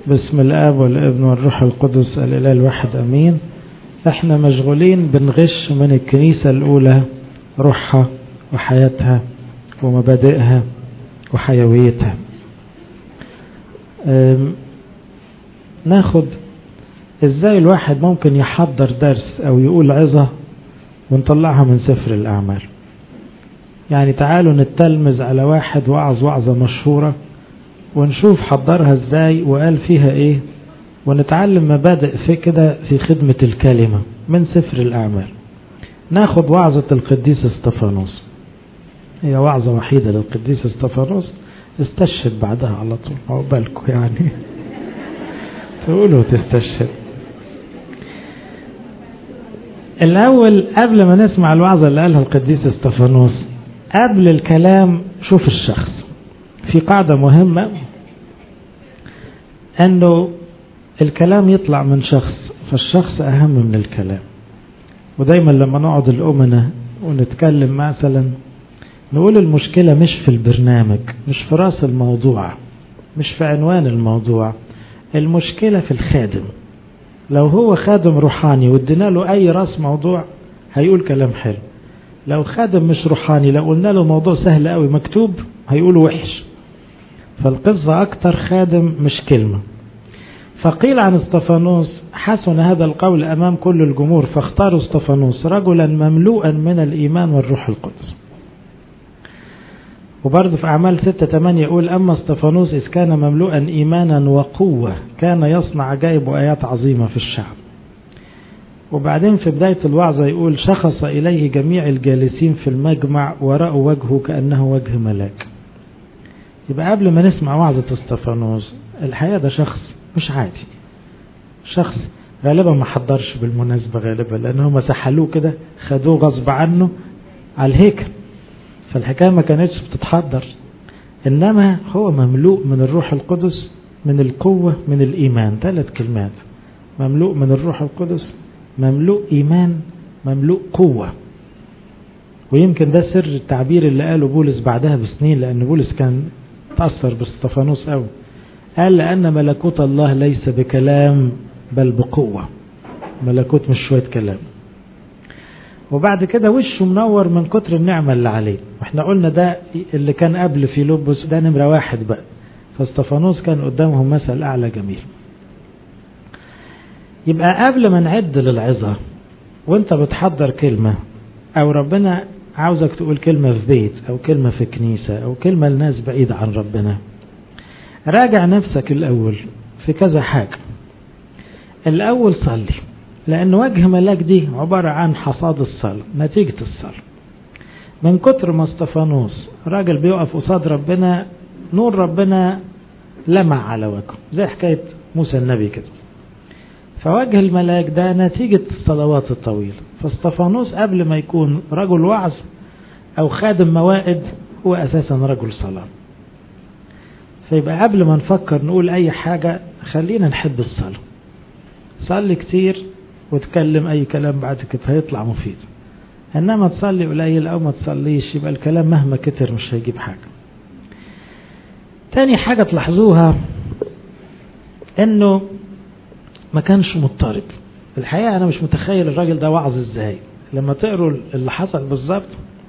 بسم الاب والابن والروح القدس الاله الواحد امين احنا مشغولين بنغش من الكنيسه الاولى روحها وحياتها ومبادئها وحيويتها ناخد ازاي الواحد ممكن يحضر درس او يقول عظة ونطلعها من سفر الاعمال يعني تعالوا نتلمذ على واحد وعظ وعظة مشهورة ونشوف حضرها ازاي وقال فيها ايه ونتعلم مبادئ في كده في خدمة الكلمة من سفر الاعمال ناخد وعظة القديس استفانوس هي وعظة وحيدة للقديس استفانوس استشهد بعدها على طول عقبالكم يعني تقولوا تستشهد الأول قبل ما نسمع الوعظة اللي قالها القديس استفانوس قبل الكلام شوف الشخص في قاعدة مهمة أنه الكلام يطلع من شخص فالشخص أهم من الكلام ودايما لما نقعد الأمنة ونتكلم مثلا نقول المشكلة مش في البرنامج مش في راس الموضوع مش في عنوان الموضوع المشكلة في الخادم لو هو خادم روحاني وادينا له أي راس موضوع هيقول كلام حلو لو خادم مش روحاني لو قلنا له موضوع سهل قوي مكتوب هيقوله وحش فالقصة أكتر خادم مش كلمة فقيل عن استفانوس حسن هذا القول أمام كل الجمهور فاختاروا استفانوس رجلا مملوءا من الإيمان والروح القدس وبرضه في أعمال ستة ثمانية يقول أما استفانوس إذ كان مملوءا إيمانا وقوة كان يصنع عجائب وآيات عظيمة في الشعب وبعدين في بداية الوعظة يقول شخص إليه جميع الجالسين في المجمع ورأوا وجهه كأنه وجه ملاك يبقى قبل ما نسمع وعظة استفانوس الحقيقة ده شخص مش عادي شخص غالبا ما حضرش بالمناسبة غالبا لأنهم سحلوه كده خدوه غصب عنه على الهيكل فالحكاية ما كانتش بتتحضر إنما هو مملوء من الروح القدس من القوة من الإيمان ثلاث كلمات مملوء من الروح القدس مملوء إيمان مملوء قوة ويمكن ده سر التعبير اللي قاله بولس بعدها بسنين لأن بولس كان تأثر باستفانوس قوي قال لأن ملكوت الله ليس بكلام بل بقوة ملكوت مش شوية كلام وبعد كده وشه منور من كتر النعمة اللي عليه واحنا قلنا ده اللي كان قبل في لوبوس ده نمرة واحد بقى فاستفانوس كان قدامهم مثل أعلى جميل يبقى قبل ما نعد للعظة وانت بتحضر كلمة او ربنا عاوزك تقول كلمة في بيت او كلمة في كنيسة او كلمة لناس بعيدة عن ربنا راجع نفسك الاول في كذا حاجة الاول صلي لأن وجه ملاك دي عبارة عن حصاد الصلاة نتيجة الصلاة من كتر ما استفانوس راجل بيقف قصاد ربنا نور ربنا لمع على وجهه زي حكاية موسى النبي كده فوجه الملاك ده نتيجة الصلوات الطويلة فاستفانوس قبل ما يكون رجل وعظ أو خادم موائد هو أساسا رجل صلاة فيبقى قبل ما نفكر نقول أي حاجة خلينا نحب الصلاة صلي كتير وتكلم اي كلام بعد كده هيطلع مفيد انما تصلي قليل او ما تصليش يبقى الكلام مهما كتر مش هيجيب حاجة تاني حاجة تلاحظوها انه ما كانش مضطرب الحقيقة انا مش متخيل الراجل ده وعظ ازاي لما تقروا اللي حصل بالظبط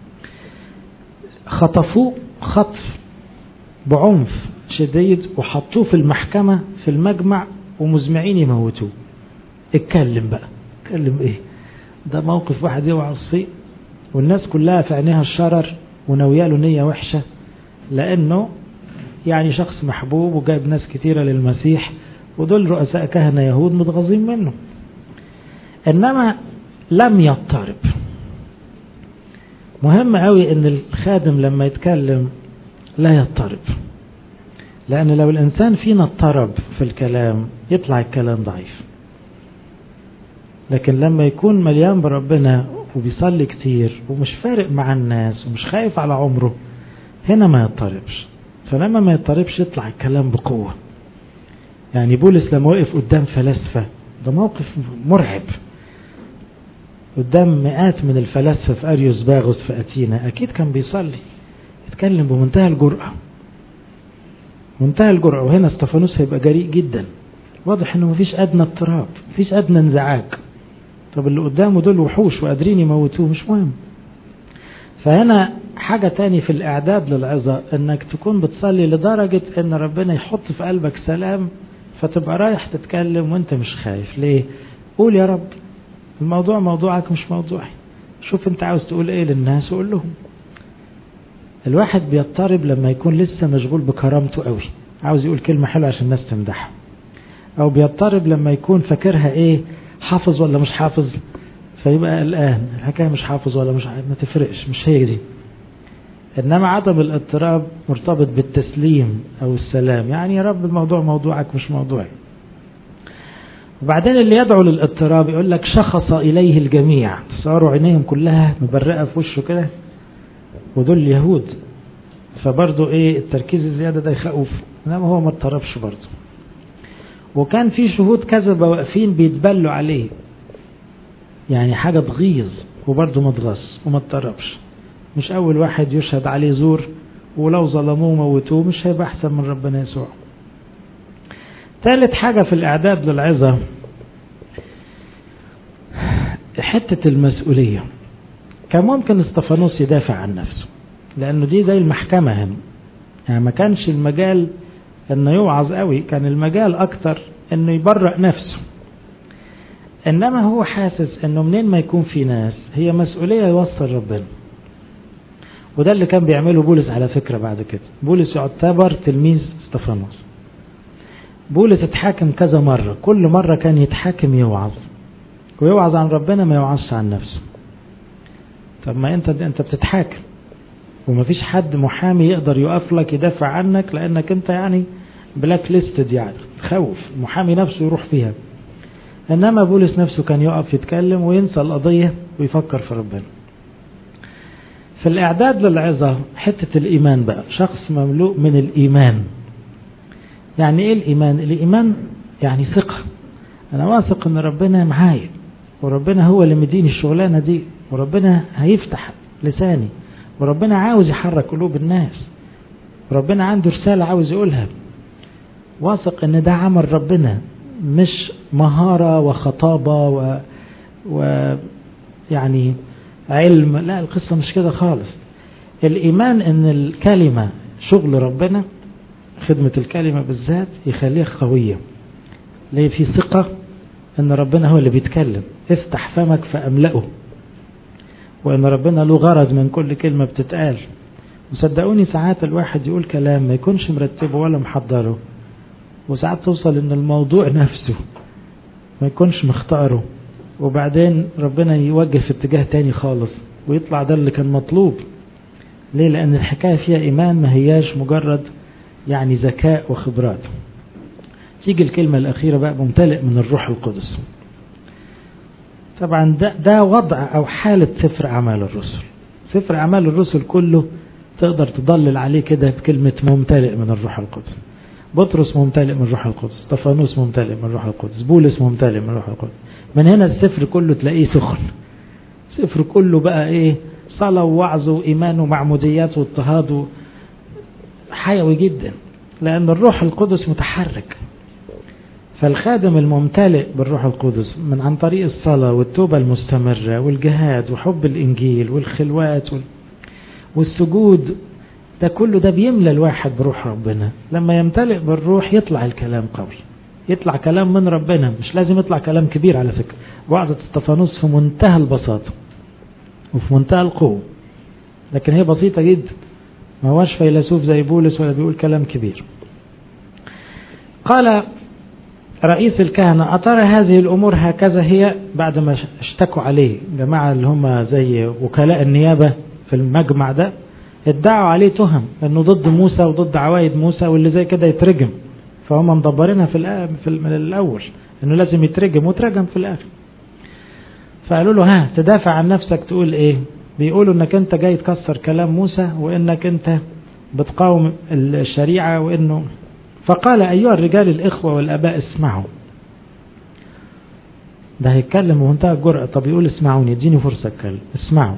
خطفوه خطف بعنف شديد وحطوه في المحكمة في المجمع ومزمعين يموتوه اتكلم بقى اتكلم ايه ده موقف واحد يوعظ فيه والناس كلها في عينيها الشرر وناويه له نيه وحشه لانه يعني شخص محبوب وجايب ناس كتيره للمسيح ودول رؤساء كهنه يهود متغاظين منه انما لم يضطرب مهم قوي ان الخادم لما يتكلم لا يضطرب لان لو الانسان فينا اضطرب في الكلام يطلع الكلام ضعيف لكن لما يكون مليان بربنا وبيصلي كتير ومش فارق مع الناس ومش خايف على عمره هنا ما يضطربش فلما ما يضطربش يطلع الكلام بقوة يعني بولس لما وقف قدام فلاسفة ده موقف مرعب قدام مئات من الفلاسفة في أريوس باغوس في أتينا أكيد كان بيصلي يتكلم بمنتهى الجرأة منتهى الجرأة وهنا استفانوس هيبقى جريء جدا واضح انه مفيش ادنى اضطراب مفيش ادنى انزعاج طب اللي قدامه دول وحوش وقادرين يموتوه مش مهم فهنا حاجة تاني في الإعداد للعظة إنك تكون بتصلي لدرجة إن ربنا يحط في قلبك سلام فتبقى رايح تتكلم وأنت مش خايف ليه؟ قول يا رب الموضوع موضوعك مش موضوعي شوف أنت عاوز تقول إيه للناس وقول لهم الواحد بيضطرب لما يكون لسه مشغول بكرامته قوي عاوز يقول كلمة حلوة عشان الناس تمدحه أو بيضطرب لما يكون فاكرها إيه حافظ ولا مش حافظ فيبقى قلقان الحكاية مش حافظ ولا مش ما تفرقش مش هي دي إنما عدم الاضطراب مرتبط بالتسليم أو السلام يعني يا رب الموضوع موضوعك مش موضوعي وبعدين اللي يدعو للاضطراب يقول لك شخص إليه الجميع تصوروا عينيهم كلها مبرقة في وشه كده ودول اليهود فبرضه ايه التركيز الزيادة ده يخوف انما هو ما اضطربش برضه وكان في شهود كذبة واقفين بيتبلوا عليه يعني حاجة تغيظ وبرضه ما تغص وما اضطربش مش أول واحد يشهد عليه زور ولو ظلموه موتوه مش هيبقى أحسن من ربنا يسوع ثالث حاجة في الإعداد للعظة حتة المسؤولية كان ممكن استفانوس يدافع عن نفسه لأنه دي زي المحكمة هنا يعني ما كانش المجال انه يوعظ قوي كان المجال اكتر انه يبرأ نفسه انما هو حاسس انه منين ما يكون في ناس هي مسؤولية يوصل ربنا وده اللي كان بيعمله بولس على فكرة بعد كده بولس يعتبر تلميذ استفانوس بولس اتحاكم كذا مرة كل مرة كان يتحاكم يوعظ ويوعظ عن ربنا ما يوعظش عن نفسه طب ما انت انت بتتحاكم ومفيش حد محامي يقدر يقف لك يدافع عنك لانك انت يعني بلاك ليستد يعني تخوف المحامي نفسه يروح فيها انما بولس نفسه كان يقف يتكلم وينسى القضية ويفكر في ربنا في الاعداد للعظة حتة الايمان بقى شخص مملوء من الايمان يعني ايه الايمان الايمان يعني ثقة انا واثق ان ربنا معايا وربنا هو اللي مديني الشغلانة دي وربنا هيفتح لساني وربنا عاوز يحرك قلوب الناس وربنا عنده رسالة عاوز يقولها واثق ان ده عمل ربنا مش مهارة وخطابة و, و يعني علم لا القصة مش كده خالص الإيمان ان الكلمة شغل ربنا خدمة الكلمة بالذات يخليها قوية ليه في ثقة ان ربنا هو اللي بيتكلم افتح فمك فأملأه وان ربنا له غرض من كل كلمة بتتقال وصدقوني ساعات الواحد يقول كلام ما يكونش مرتبه ولا محضره وساعات توصل ان الموضوع نفسه ما يكونش مختاره وبعدين ربنا يوجه في اتجاه تاني خالص ويطلع ده اللي كان مطلوب ليه لان الحكاية فيها ايمان ما هياش مجرد يعني ذكاء وخبرات تيجي الكلمة الأخيرة بقى ممتلئ من الروح القدس طبعا ده, ده وضع أو حالة سفر أعمال الرسل سفر أعمال الرسل كله تقدر تضلل عليه كده بكلمة ممتلئ من الروح القدس بطرس ممتلئ من الروح القدس طفانوس ممتلئ من الروح القدس بولس ممتلئ من الروح القدس من هنا السفر كله تلاقيه سخن سفر كله بقى ايه صلاة ووعظ وإيمان ومعموديات واضطهاد حيوي جدا لأن الروح القدس متحرك فالخادم الممتلئ بالروح القدس من عن طريق الصلاة والتوبة المستمرة والجهاد وحب الإنجيل والخلوات والسجود ده كله ده بيملى الواحد بروح ربنا لما يمتلئ بالروح يطلع الكلام قوي يطلع كلام من ربنا مش لازم يطلع كلام كبير على فكرة وعظة استفانوس في منتهى البساطة وفي منتهى القوة لكن هي بسيطة جدا ما هوش فيلسوف زي بولس ولا بيقول كلام كبير قال رئيس الكهنة أترى هذه الأمور هكذا هي بعد ما اشتكوا عليه جماعة اللي هم زي وكلاء النيابة في المجمع ده ادعوا عليه تهم انه ضد موسى وضد عوايد موسى واللي زي كده يترجم فهم مدبرينها في, في من الاول انه لازم يترجم وترجم في الاخر فقالوا له ها تدافع عن نفسك تقول ايه بيقولوا انك انت جاي تكسر كلام موسى وانك انت بتقاوم الشريعة وانه فقال ايها الرجال الاخوة والاباء اسمعوا ده هيتكلم بمنتهى الجرأة طب يقول اسمعوني اديني فرصة اتكلم اسمعوا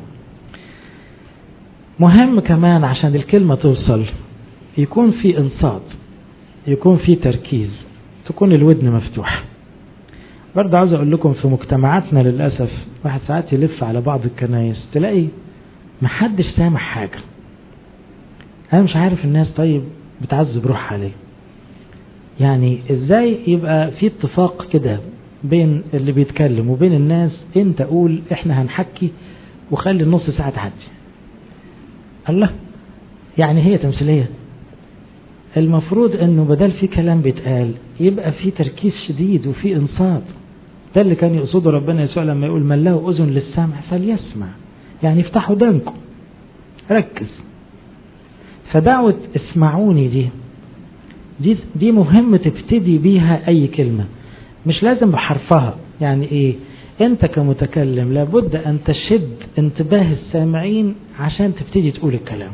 مهم كمان عشان الكلمة توصل يكون في انصات يكون في تركيز تكون الودن مفتوحة برضه عاوز أقول لكم في مجتمعاتنا للأسف واحد ساعات يلف على بعض الكنايس تلاقي محدش سامع حاجة أنا مش عارف الناس طيب بتعذب روحها ليه يعني ازاي يبقى في اتفاق كده بين اللي بيتكلم وبين الناس انت قول احنا هنحكي وخلي النص ساعة تعدي الله يعني هي تمثيلية المفروض انه بدل في كلام بيتقال يبقى في تركيز شديد وفي انصات ده اللي كان يقصده ربنا يسوع لما يقول من له اذن للسمع فليسمع يعني افتحوا دانكم ركز فدعوة اسمعوني دي دي دي مهم تبتدي بيها اي كلمة مش لازم بحرفها يعني ايه انت كمتكلم لابد ان تشد انتباه السامعين عشان تبتدي تقول الكلام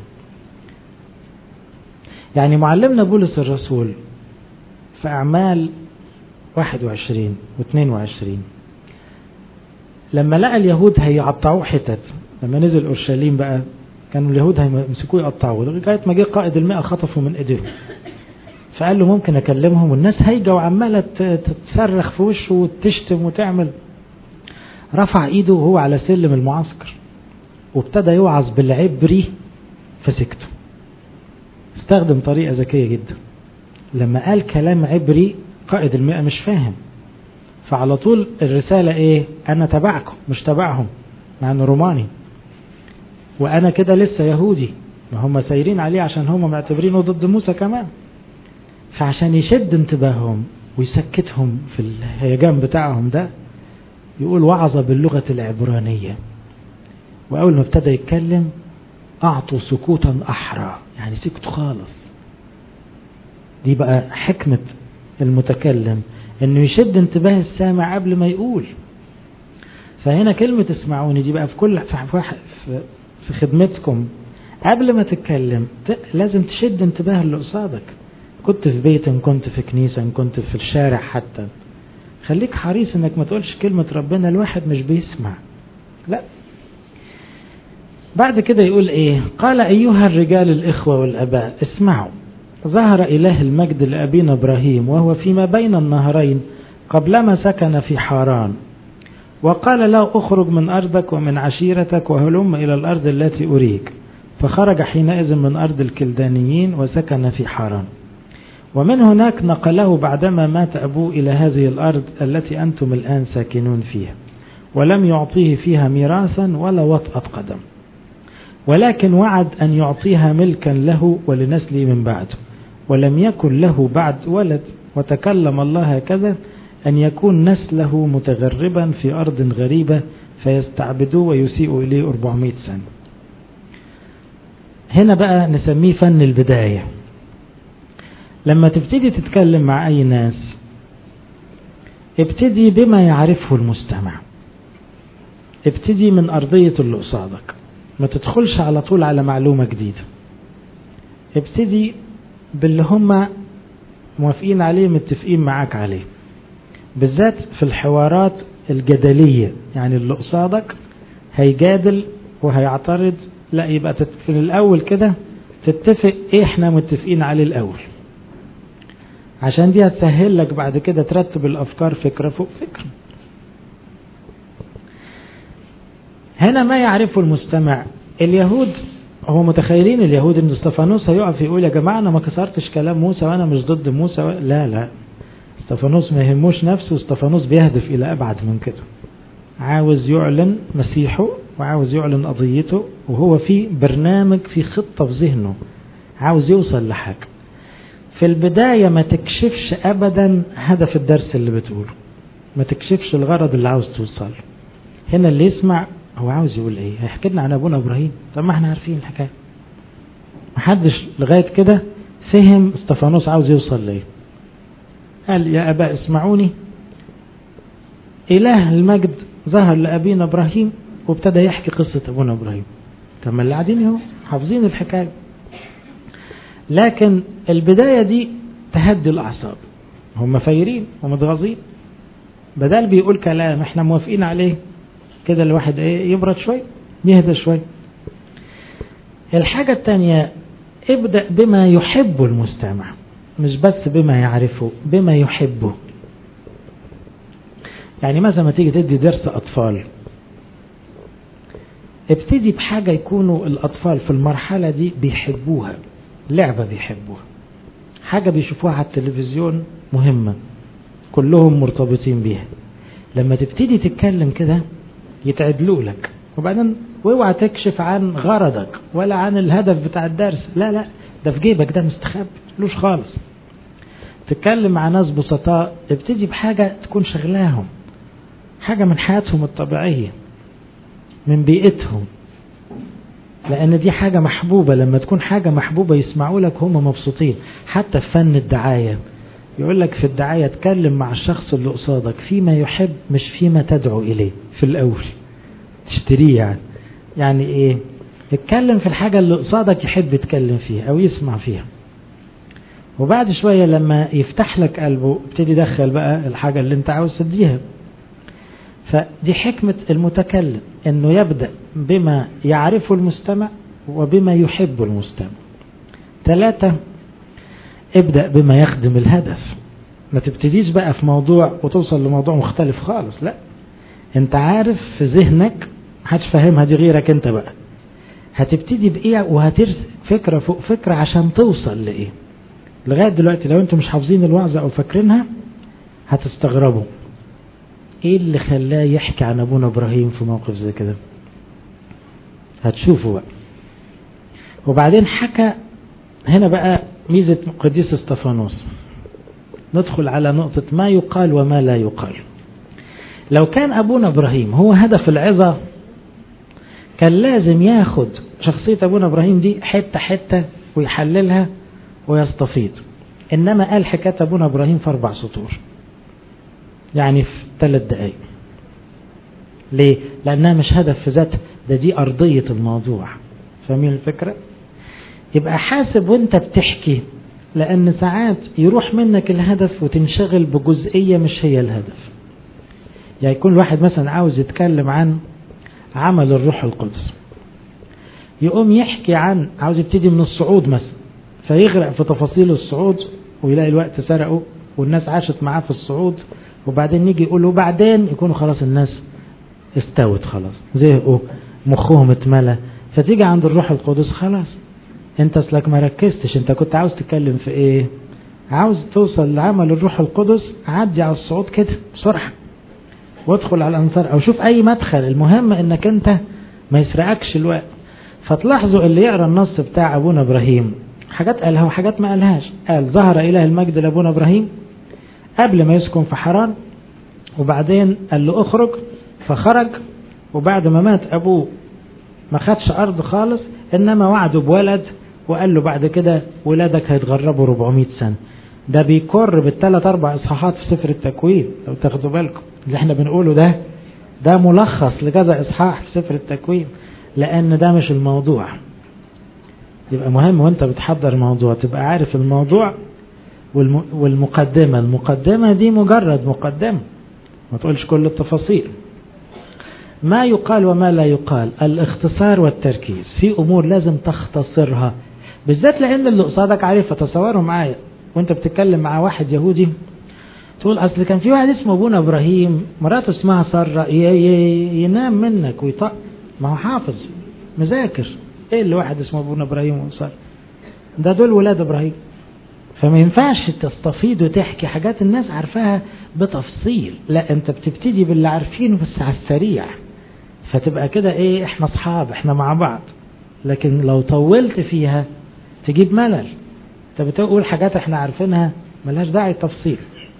يعني معلمنا بولس الرسول في اعمال 21 و22 لما لقى اليهود هيقطعوه حتت لما نزل اورشليم بقى كانوا اليهود هيمسكوه يقطعوه لغايه ما جه قائد المئة خطفوا من ايديهم فقال له ممكن اكلمهم والناس هايجه وعماله تصرخ في وشه وتشتم وتعمل رفع ايده وهو على سلم المعسكر وابتدى يوعظ بالعبري فسكته استخدم طريقة ذكية جدا لما قال كلام عبري قائد المئة مش فاهم فعلى طول الرسالة ايه انا تبعكم مش تبعهم مع انه روماني وانا كده لسه يهودي ما هم سايرين عليه عشان هم معتبرينه ضد موسى كمان فعشان يشد انتباههم ويسكتهم في الهيجان بتاعهم ده يقول وعظ باللغة العبرانية وأول ما ابتدى يتكلم أعطوا سكوتا أحرى يعني سكتوا خالص دي بقى حكمة المتكلم انه يشد انتباه السامع قبل ما يقول فهنا كلمة اسمعوني دي بقى في كل في خدمتكم قبل ما تتكلم لازم تشد انتباه اللي قصادك كنت في بيت ان كنت في كنيسة ان كنت في الشارع حتى خليك حريص انك ما تقولش كلمة ربنا الواحد مش بيسمع لا بعد كده يقول ايه قال ايها الرجال الاخوة والاباء اسمعوا ظهر اله المجد لابينا ابراهيم وهو فيما بين النهرين قبلما سكن في حاران وقال له اخرج من ارضك ومن عشيرتك وهلم الى الارض التي اريك فخرج حينئذ من ارض الكلدانيين وسكن في حاران ومن هناك نقله بعدما مات أبوه إلى هذه الأرض التي أنتم الآن ساكنون فيها ولم يعطيه فيها ميراثا ولا وطأة قدم ولكن وعد أن يعطيها ملكا له ولنسله من بعده ولم يكن له بعد ولد وتكلم الله هكذا أن يكون نسله متغربا في أرض غريبة فيستعبدوه ويسيئوا إليه 400 سنة هنا بقى نسميه فن البداية لما تبتدي تتكلم مع أي ناس ابتدي بما يعرفه المستمع ابتدي من أرضية اللي قصادك ما تدخلش على طول على معلومة جديدة ابتدي باللي هم موافقين عليه متفقين معاك عليه بالذات في الحوارات الجدلية يعني اللي قصادك هيجادل وهيعترض لا يبقى في الأول كده تتفق ايه احنا متفقين عليه الأول عشان دي هتسهل لك بعد كده ترتب الأفكار فكرة فوق فكرة هنا ما يعرفه المستمع اليهود هو متخيلين اليهود ان استفانوس هيقف يقول يا جماعة انا ما كسرتش كلام موسى وانا مش ضد موسى و... لا لا استفانوس ما يهموش نفسه استفانوس بيهدف الى ابعد من كده عاوز يعلن مسيحه وعاوز يعلن قضيته وهو في برنامج في خطة في ذهنه عاوز يوصل لحاجة في البداية ما تكشفش أبدا هدف الدرس اللي بتقوله ما تكشفش الغرض اللي عاوز توصل هنا اللي يسمع هو عاوز يقول ايه هيحكي لنا عن ابونا ابراهيم طب ما احنا عارفين الحكايه محدش لغايه كده فهم استفانوس عاوز يوصل ليه قال يا اباء اسمعوني اله المجد ظهر لابينا ابراهيم وابتدى يحكي قصه ابونا ابراهيم طب ما اللي قاعدين اهو حافظين الحكايه لكن البدايه دي تهدي الاعصاب هم فايرين ومتغاظين بدل بيقول كلام احنا موافقين عليه كده الواحد ايه يبرد شوي يهدى شوي الحاجة التانية ابدأ بما يحب المستمع مش بس بما يعرفه بما يحبه يعني مثلا ما تيجي تدي درس أطفال ابتدي بحاجة يكونوا الأطفال في المرحلة دي بيحبوها لعبة بيحبوها حاجة بيشوفوها على التلفزيون مهمة كلهم مرتبطين بيها لما تبتدي تتكلم كده يتعدلوا لك وبعدين واوعى تكشف عن غرضك ولا عن الهدف بتاع الدرس لا لا ده في جيبك ده مستخبي لوش خالص تتكلم مع ناس بسطاء ابتدي بحاجة تكون شغلاهم حاجة من حياتهم الطبيعية من بيئتهم لأن دي حاجة محبوبة لما تكون حاجة محبوبة يسمعوا لك هم مبسوطين حتى في فن الدعاية يقول لك في الدعاية اتكلم مع الشخص اللي قصادك فيما يحب مش فيما تدعو إليه في الأول تشتريه يعني يعني إيه اتكلم في الحاجة اللي قصادك يحب يتكلم فيها أو يسمع فيها وبعد شوية لما يفتح لك قلبه ابتدي دخل بقى الحاجة اللي انت عاوز تديها فدي حكمة المتكلم انه يبدأ بما يعرفه المستمع وبما يحب المستمع ثلاثة ابدأ بما يخدم الهدف ما تبتديش بقى في موضوع وتوصل لموضوع مختلف خالص لا انت عارف في ذهنك محدش فاهمها دي غيرك انت بقى هتبتدي بايه وهترسم فكرة فوق فكرة عشان توصل لايه لغاية دلوقتي لو انتم مش حافظين الوعظة او فاكرينها هتستغربوا ايه اللي خلاه يحكي عن ابونا ابراهيم في موقف زي كده هتشوفوا بقى وبعدين حكى هنا بقى ميزة قديس استفانوس ندخل على نقطة ما يقال وما لا يقال لو كان أبونا إبراهيم هو هدف العظة كان لازم ياخد شخصية أبونا إبراهيم دي حتة حتة ويحللها ويستفيض إنما قال حكاية أبونا إبراهيم في أربع سطور يعني في ثلاث دقايق ليه؟ لأنها مش هدف في ذاتها ده دي أرضية الموضوع فاهمين الفكرة؟ يبقى حاسب وانت بتحكي لأن ساعات يروح منك الهدف وتنشغل بجزئية مش هي الهدف يعني يكون الواحد مثلا عاوز يتكلم عن عمل الروح القدس يقوم يحكي عن عاوز يبتدي من الصعود مثلا فيغرق في تفاصيل الصعود ويلاقي الوقت سرقه والناس عاشت معاه في الصعود وبعدين يجي يقول وبعدين يكونوا خلاص الناس استوت خلاص زهقوا مخهم اتملى فتيجي عند الروح القدس خلاص انت اصلك ما ركزتش انت كنت عاوز تتكلم في ايه عاوز توصل لعمل الروح القدس عدي على الصعود كده بسرعه وادخل على الانصار او شوف اي مدخل المهم انك انت ما يسرقكش الوقت فتلاحظوا اللي يقرا النص بتاع ابونا ابراهيم حاجات قالها وحاجات ما قالهاش قال ظهر اله المجد لابونا ابراهيم قبل ما يسكن في حران وبعدين قال له اخرج فخرج وبعد ما مات ابوه ما خدش ارض خالص انما وعده بولد وقال له بعد كده ولادك هيتغربوا 400 سنه ده بيكر بالثلاث اربع اصحاحات في سفر التكوين لو تاخدوا بالكم اللي احنا بنقوله ده ده ملخص لكذا اصحاح في سفر التكوين لان ده مش الموضوع يبقى مهم وانت بتحضر موضوع تبقى عارف الموضوع والمقدمه المقدمه دي مجرد مقدمه ما تقولش كل التفاصيل ما يقال وما لا يقال الاختصار والتركيز في امور لازم تختصرها بالذات لان اللي قصادك عارف تصوروا معايا وانت بتتكلم مع واحد يهودي تقول اصل كان في واحد اسمه ابونا ابراهيم مراته اسمها ساره ينام منك ويطق ما هو حافظ مذاكر ايه اللي واحد اسمه ابونا ابراهيم وساره ده دول ولاد ابراهيم فما ينفعش تستفيض وتحكي حاجات الناس عارفاها بتفصيل لا انت بتبتدي باللي عارفينه بس على السريع فتبقى كده ايه احنا اصحاب احنا مع بعض لكن لو طولت فيها تجيب ملل انت بتقول حاجات احنا عارفينها ملهاش داعي التفصيل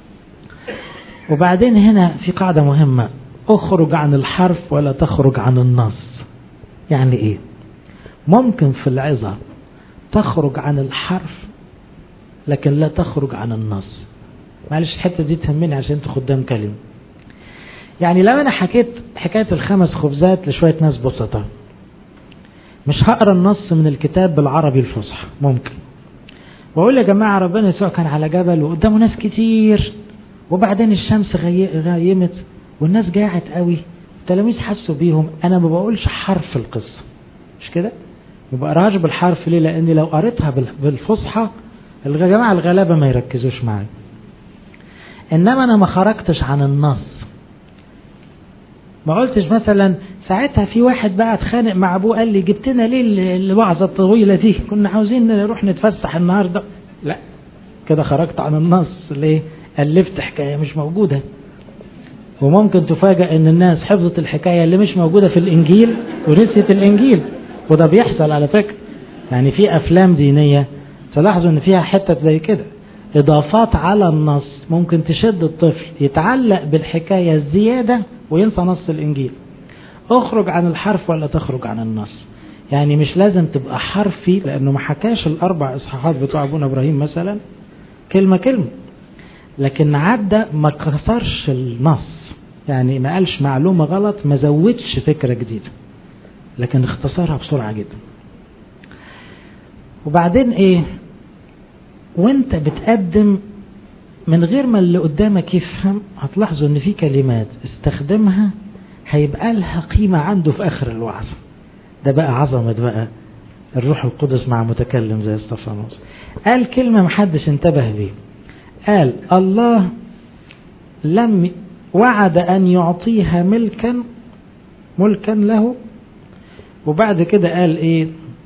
وبعدين هنا في قاعدة مهمة اخرج عن الحرف ولا تخرج عن النص يعني ايه ممكن في العظة تخرج عن الحرف لكن لا تخرج عن النص معلش الحتة دي تهمني عشان انت خدام كلمة يعني لو انا حكيت حكاية الخمس خبزات لشوية ناس بسطة مش هقرا النص من الكتاب بالعربي الفصحى ممكن واقول يا جماعة ربنا يسوع كان على جبل وقدامه ناس كتير وبعدين الشمس غيمت والناس جاعت قوي التلاميذ حسوا بيهم انا ما بقولش حرف القصة مش كده ما بقراهاش بالحرف ليه لان لو قريتها بالفصحى الجماعة الغلابة ما يركزوش معايا انما انا ما خرجتش عن النص ما قلتش مثلا ساعتها في واحد بقى اتخانق مع ابوه قال لي جبتنا ليه الوعظه الطويله دي كنا عاوزين نروح نتفسح النهارده لا كده خرجت عن النص ليه الفت حكايه مش موجوده وممكن تفاجأ ان الناس حفظت الحكايه اللي مش موجوده في الانجيل ونسيت الانجيل وده بيحصل على فكره يعني في افلام دينيه تلاحظوا ان فيها حتة زي كده اضافات على النص ممكن تشد الطفل يتعلق بالحكاية الزيادة وينسى نص الانجيل اخرج عن الحرف ولا تخرج عن النص يعني مش لازم تبقى حرفي لانه ما حكاش الاربع اصحاحات بتوع ابونا ابراهيم مثلا كلمة كلمة لكن عدى ما كسرش النص يعني ما قالش معلومة غلط ما زودش فكرة جديدة لكن اختصرها بسرعة جدا وبعدين ايه وانت بتقدم من غير ما اللي قدامك يفهم هتلاحظوا ان في كلمات استخدمها هيبقى لها قيمة عنده في اخر الوعظ ده بقى عظمة بقى الروح القدس مع متكلم زي استفانوس قال كلمة محدش انتبه ليه قال الله لم وعد أن يعطيها ملكا ملكا له وبعد كده قال إيه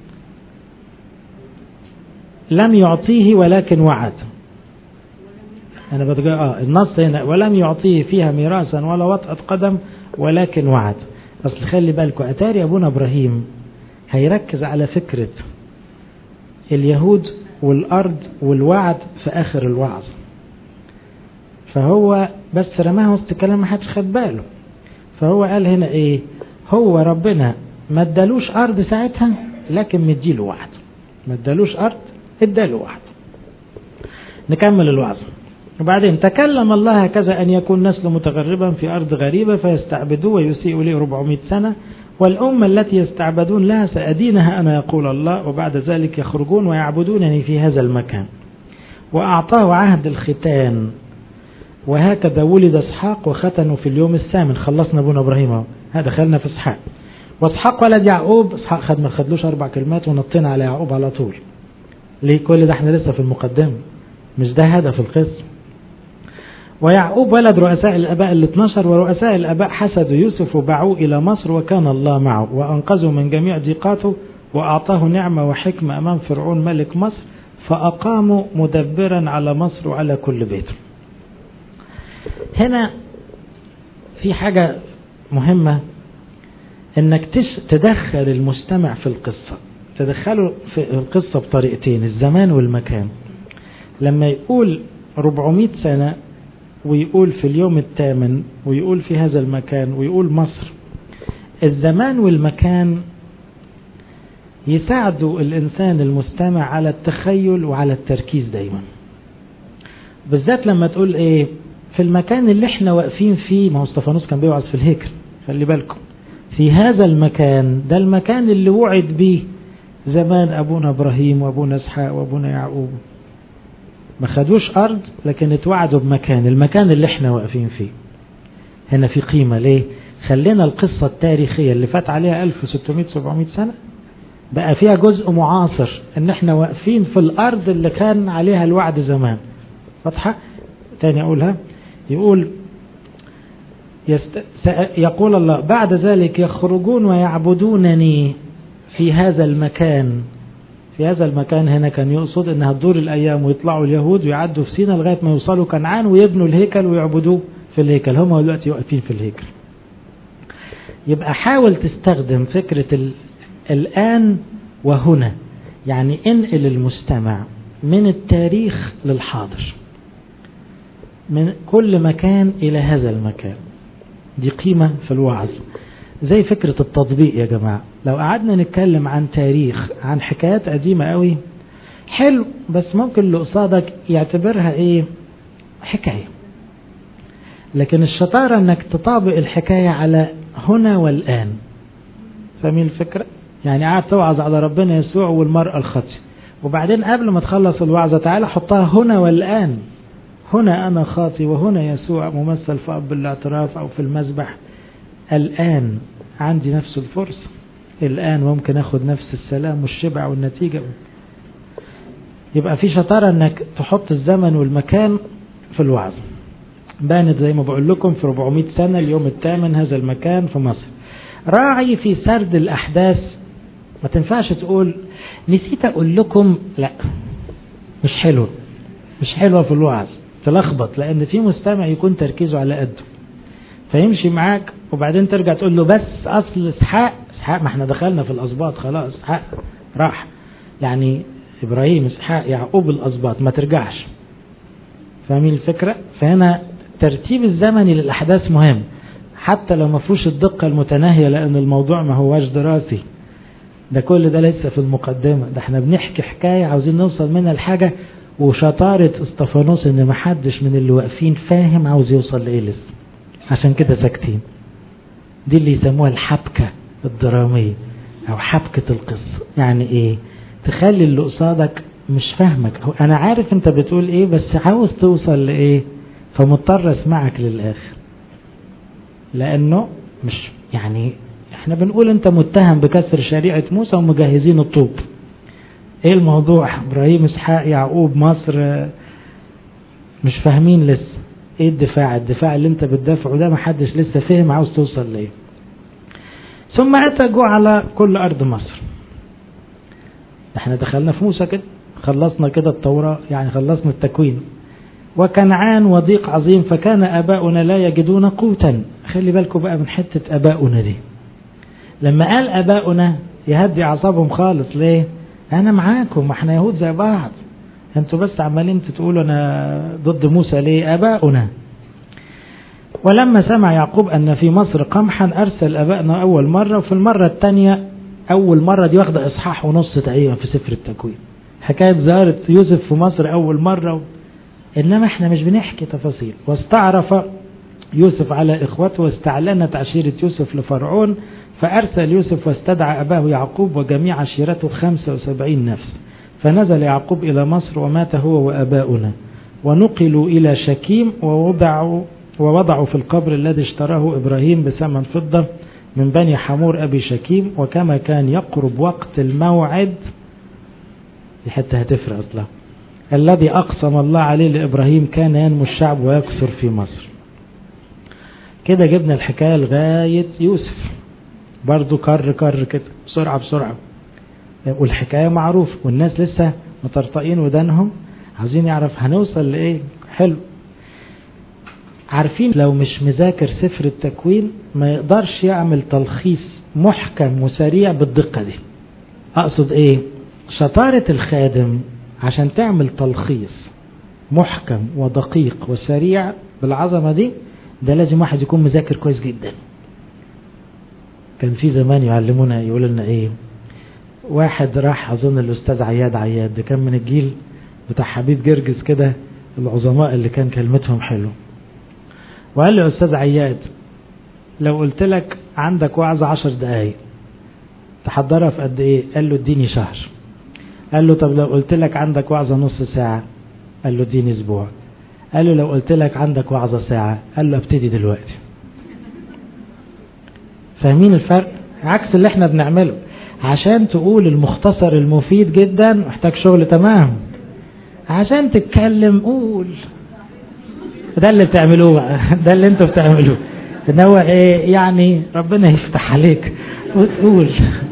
لم يعطيه ولكن وعد أنا بتقول آه النص هنا ولم يعطيه فيها ميراثا ولا وطأة قدم ولكن وعد أصل خلي بالكم أتاري أبونا إبراهيم هيركز على فكرة اليهود والأرض والوعد في آخر الوعظ فهو بس رماها وسط كلام ما حدش خد باله فهو قال هنا ايه هو ربنا ما ادالوش ارض ساعتها لكن مديله وعد ما ادالوش ارض اداله وعد نكمل الوعظ وبعدين تكلم الله هكذا أن يكون نسل متغربا في أرض غريبة فيستعبدوه ويسيء إليه 400 سنة والأمة التي يستعبدون لها سأدينها أنا يقول الله وبعد ذلك يخرجون ويعبدونني في هذا المكان وأعطاه عهد الختان وهكذا ولد اسحاق وختنوا في اليوم الثامن خلصنا ابونا ابراهيم هذا دخلنا في اسحاق واسحاق ولد يعقوب اسحاق خد ما خدلوش اربع كلمات ونطينا على يعقوب على طول ليه كل ده احنا لسه في المقدمه مش ده هدف القصه ويعقوب ولد رؤساء الاباء ال 12 ورؤساء الاباء حسدوا يوسف وباعوه الى مصر وكان الله معه وانقذه من جميع ضيقاته واعطاه نعمه وحكمه امام فرعون ملك مصر فاقاموا مدبرا على مصر وعلى كل بيته هنا في حاجة مهمة انك تدخل المستمع في القصة تدخله في القصة بطريقتين الزمان والمكان لما يقول 400 سنة ويقول في اليوم الثامن ويقول في هذا المكان ويقول مصر الزمان والمكان يساعدوا الإنسان المستمع على التخيل وعلى التركيز دايما بالذات لما تقول ايه في المكان اللي احنا واقفين فيه ما هو استفانوس كان بيوعظ في الهيكل خلي بالكم في هذا المكان ده المكان اللي وعد به زمان ابونا ابراهيم وابونا اسحاق وابونا يعقوب ما خدوش ارض لكن اتوعدوا بمكان المكان اللي احنا واقفين فيه هنا في قيمة ليه خلينا القصة التاريخية اللي فات عليها 1600 700 سنة بقى فيها جزء معاصر ان احنا واقفين في الارض اللي كان عليها الوعد زمان واضحة تاني اقولها يقول يست... يقول الله بعد ذلك يخرجون ويعبدونني في هذا المكان في هذا المكان هنا كان يقصد انها تدور الايام ويطلعوا اليهود ويعدوا في سينا لغايه ما يوصلوا كنعان ويبنوا الهيكل ويعبدوه في الهيكل هم دلوقتي واقفين في الهيكل يبقى حاول تستخدم فكره ال... الان وهنا يعني انقل المستمع من التاريخ للحاضر من كل مكان إلى هذا المكان دي قيمة في الوعظ زي فكرة التطبيق يا جماعة لو قعدنا نتكلم عن تاريخ عن حكايات قديمة قوي حلو بس ممكن اللي قصادك يعتبرها ايه حكاية لكن الشطارة انك تطابق الحكاية على هنا والآن فاهمين الفكرة يعني قاعد توعظ على ربنا يسوع والمرأة الخطية وبعدين قبل ما تخلص الوعظة تعالى حطها هنا والآن هنا أنا خاطي وهنا يسوع ممثل في أب الاعتراف أو في المذبح الآن عندي نفس الفرصة الآن ممكن أخذ نفس السلام والشبع والنتيجة يبقى في شطارة انك تحط الزمن والمكان في الوعظ بانت زي ما بقول لكم في 400 سنة اليوم الثامن هذا المكان في مصر راعي في سرد الأحداث ما تنفعش تقول نسيت أقول لكم لا مش حلو مش حلوة في الوعظ تلخبط لأن في مستمع يكون تركيزه على قده فيمشي معاك وبعدين ترجع تقول له بس أصل إسحاق إسحاق ما احنا دخلنا في الأسباط خلاص إسحاق راح يعني إبراهيم إسحاق يعقوب الأسباط ما ترجعش فاهمين الفكرة فهنا الترتيب الزمني للأحداث مهم حتى لو ما فيهوش الدقة المتناهية لأن الموضوع ما هواش دراسي ده كل ده لسه في المقدمة ده احنا بنحكي حكاية عاوزين نوصل منها لحاجة وشطارة استفانوس ان ما حدش من اللي واقفين فاهم عاوز يوصل لايه لسه عشان كده ساكتين دي اللي يسموها الحبكة الدرامية او حبكة القصة يعني ايه تخلي اللي قصادك مش فاهمك انا عارف انت بتقول ايه بس عاوز توصل لايه فمضطر اسمعك للاخر لانه مش يعني احنا بنقول انت متهم بكسر شريعة موسى ومجهزين الطوب ايه الموضوع ابراهيم اسحاق يعقوب مصر مش فاهمين لسه ايه الدفاع الدفاع اللي انت بتدافعه ده محدش لسه فهم عاوز توصل ليه ثم اتى جوع على كل ارض مصر احنا دخلنا في موسى كده خلصنا كده التوراة يعني خلصنا التكوين وكنعان وضيق عظيم فكان اباؤنا لا يجدون قوتا خلي بالكم بقى من حتة اباؤنا دي لما قال اباؤنا يهدي اعصابهم خالص ليه انا معاكم احنا يهود زي بعض انتوا بس عمالين تقولوا انا ضد موسى ليه اباؤنا ولما سمع يعقوب ان في مصر قمحا ارسل ابائنا اول مره وفي المره الثانيه اول مره دي واخده اصحاح ونص تقريبا في سفر التكوين حكايه زياره يوسف في مصر اول مره و... انما احنا مش بنحكي تفاصيل واستعرف يوسف على اخوته واستعلنت عشيره يوسف لفرعون فأرسل يوسف واستدعى أباه يعقوب وجميع عشيرته خمسة وسبعين نفس فنزل يعقوب إلى مصر ومات هو وأباؤنا ونقلوا إلى شكيم ووضعوا ووضعوا في القبر الذي اشتراه إبراهيم بثمن فضة من بني حمور أبي شكيم وكما كان يقرب وقت الموعد دي حتى هتفرق أصلا الذي أقسم الله عليه لإبراهيم كان ينمو الشعب ويكثر في مصر كده جبنا الحكاية لغاية يوسف برضو كر كر كده بسرعة بسرعة والحكاية معروف والناس لسه مطرطقين ودانهم عاوزين يعرف هنوصل لإيه حلو عارفين لو مش مذاكر سفر التكوين ما يقدرش يعمل تلخيص محكم وسريع بالدقة دي أقصد إيه شطارة الخادم عشان تعمل تلخيص محكم ودقيق وسريع بالعظمة دي ده لازم واحد يكون مذاكر كويس جدا كان في زمان يعلمونا يقول لنا ايه واحد راح اظن الاستاذ عياد عياد ده كان من الجيل بتاع حبيب جرجس كده العظماء اللي كان كلمتهم حلو وقال له يا استاذ عياد لو قلت لك عندك وعظ عشر دقايق تحضرها في قد ايه قال له اديني شهر قال له طب لو قلت لك عندك وعظة نص ساعة قال له اديني اسبوع قال له لو قلت لك عندك وعظة ساعة قال له ابتدي دلوقتي فاهمين الفرق عكس اللي احنا بنعمله عشان تقول المختصر المفيد جدا محتاج شغل تمام عشان تتكلم قول ده اللي بتعملوه بقى ده اللي انتوا بتعملوه ان هو ايه يعني ربنا يفتح عليك وتقول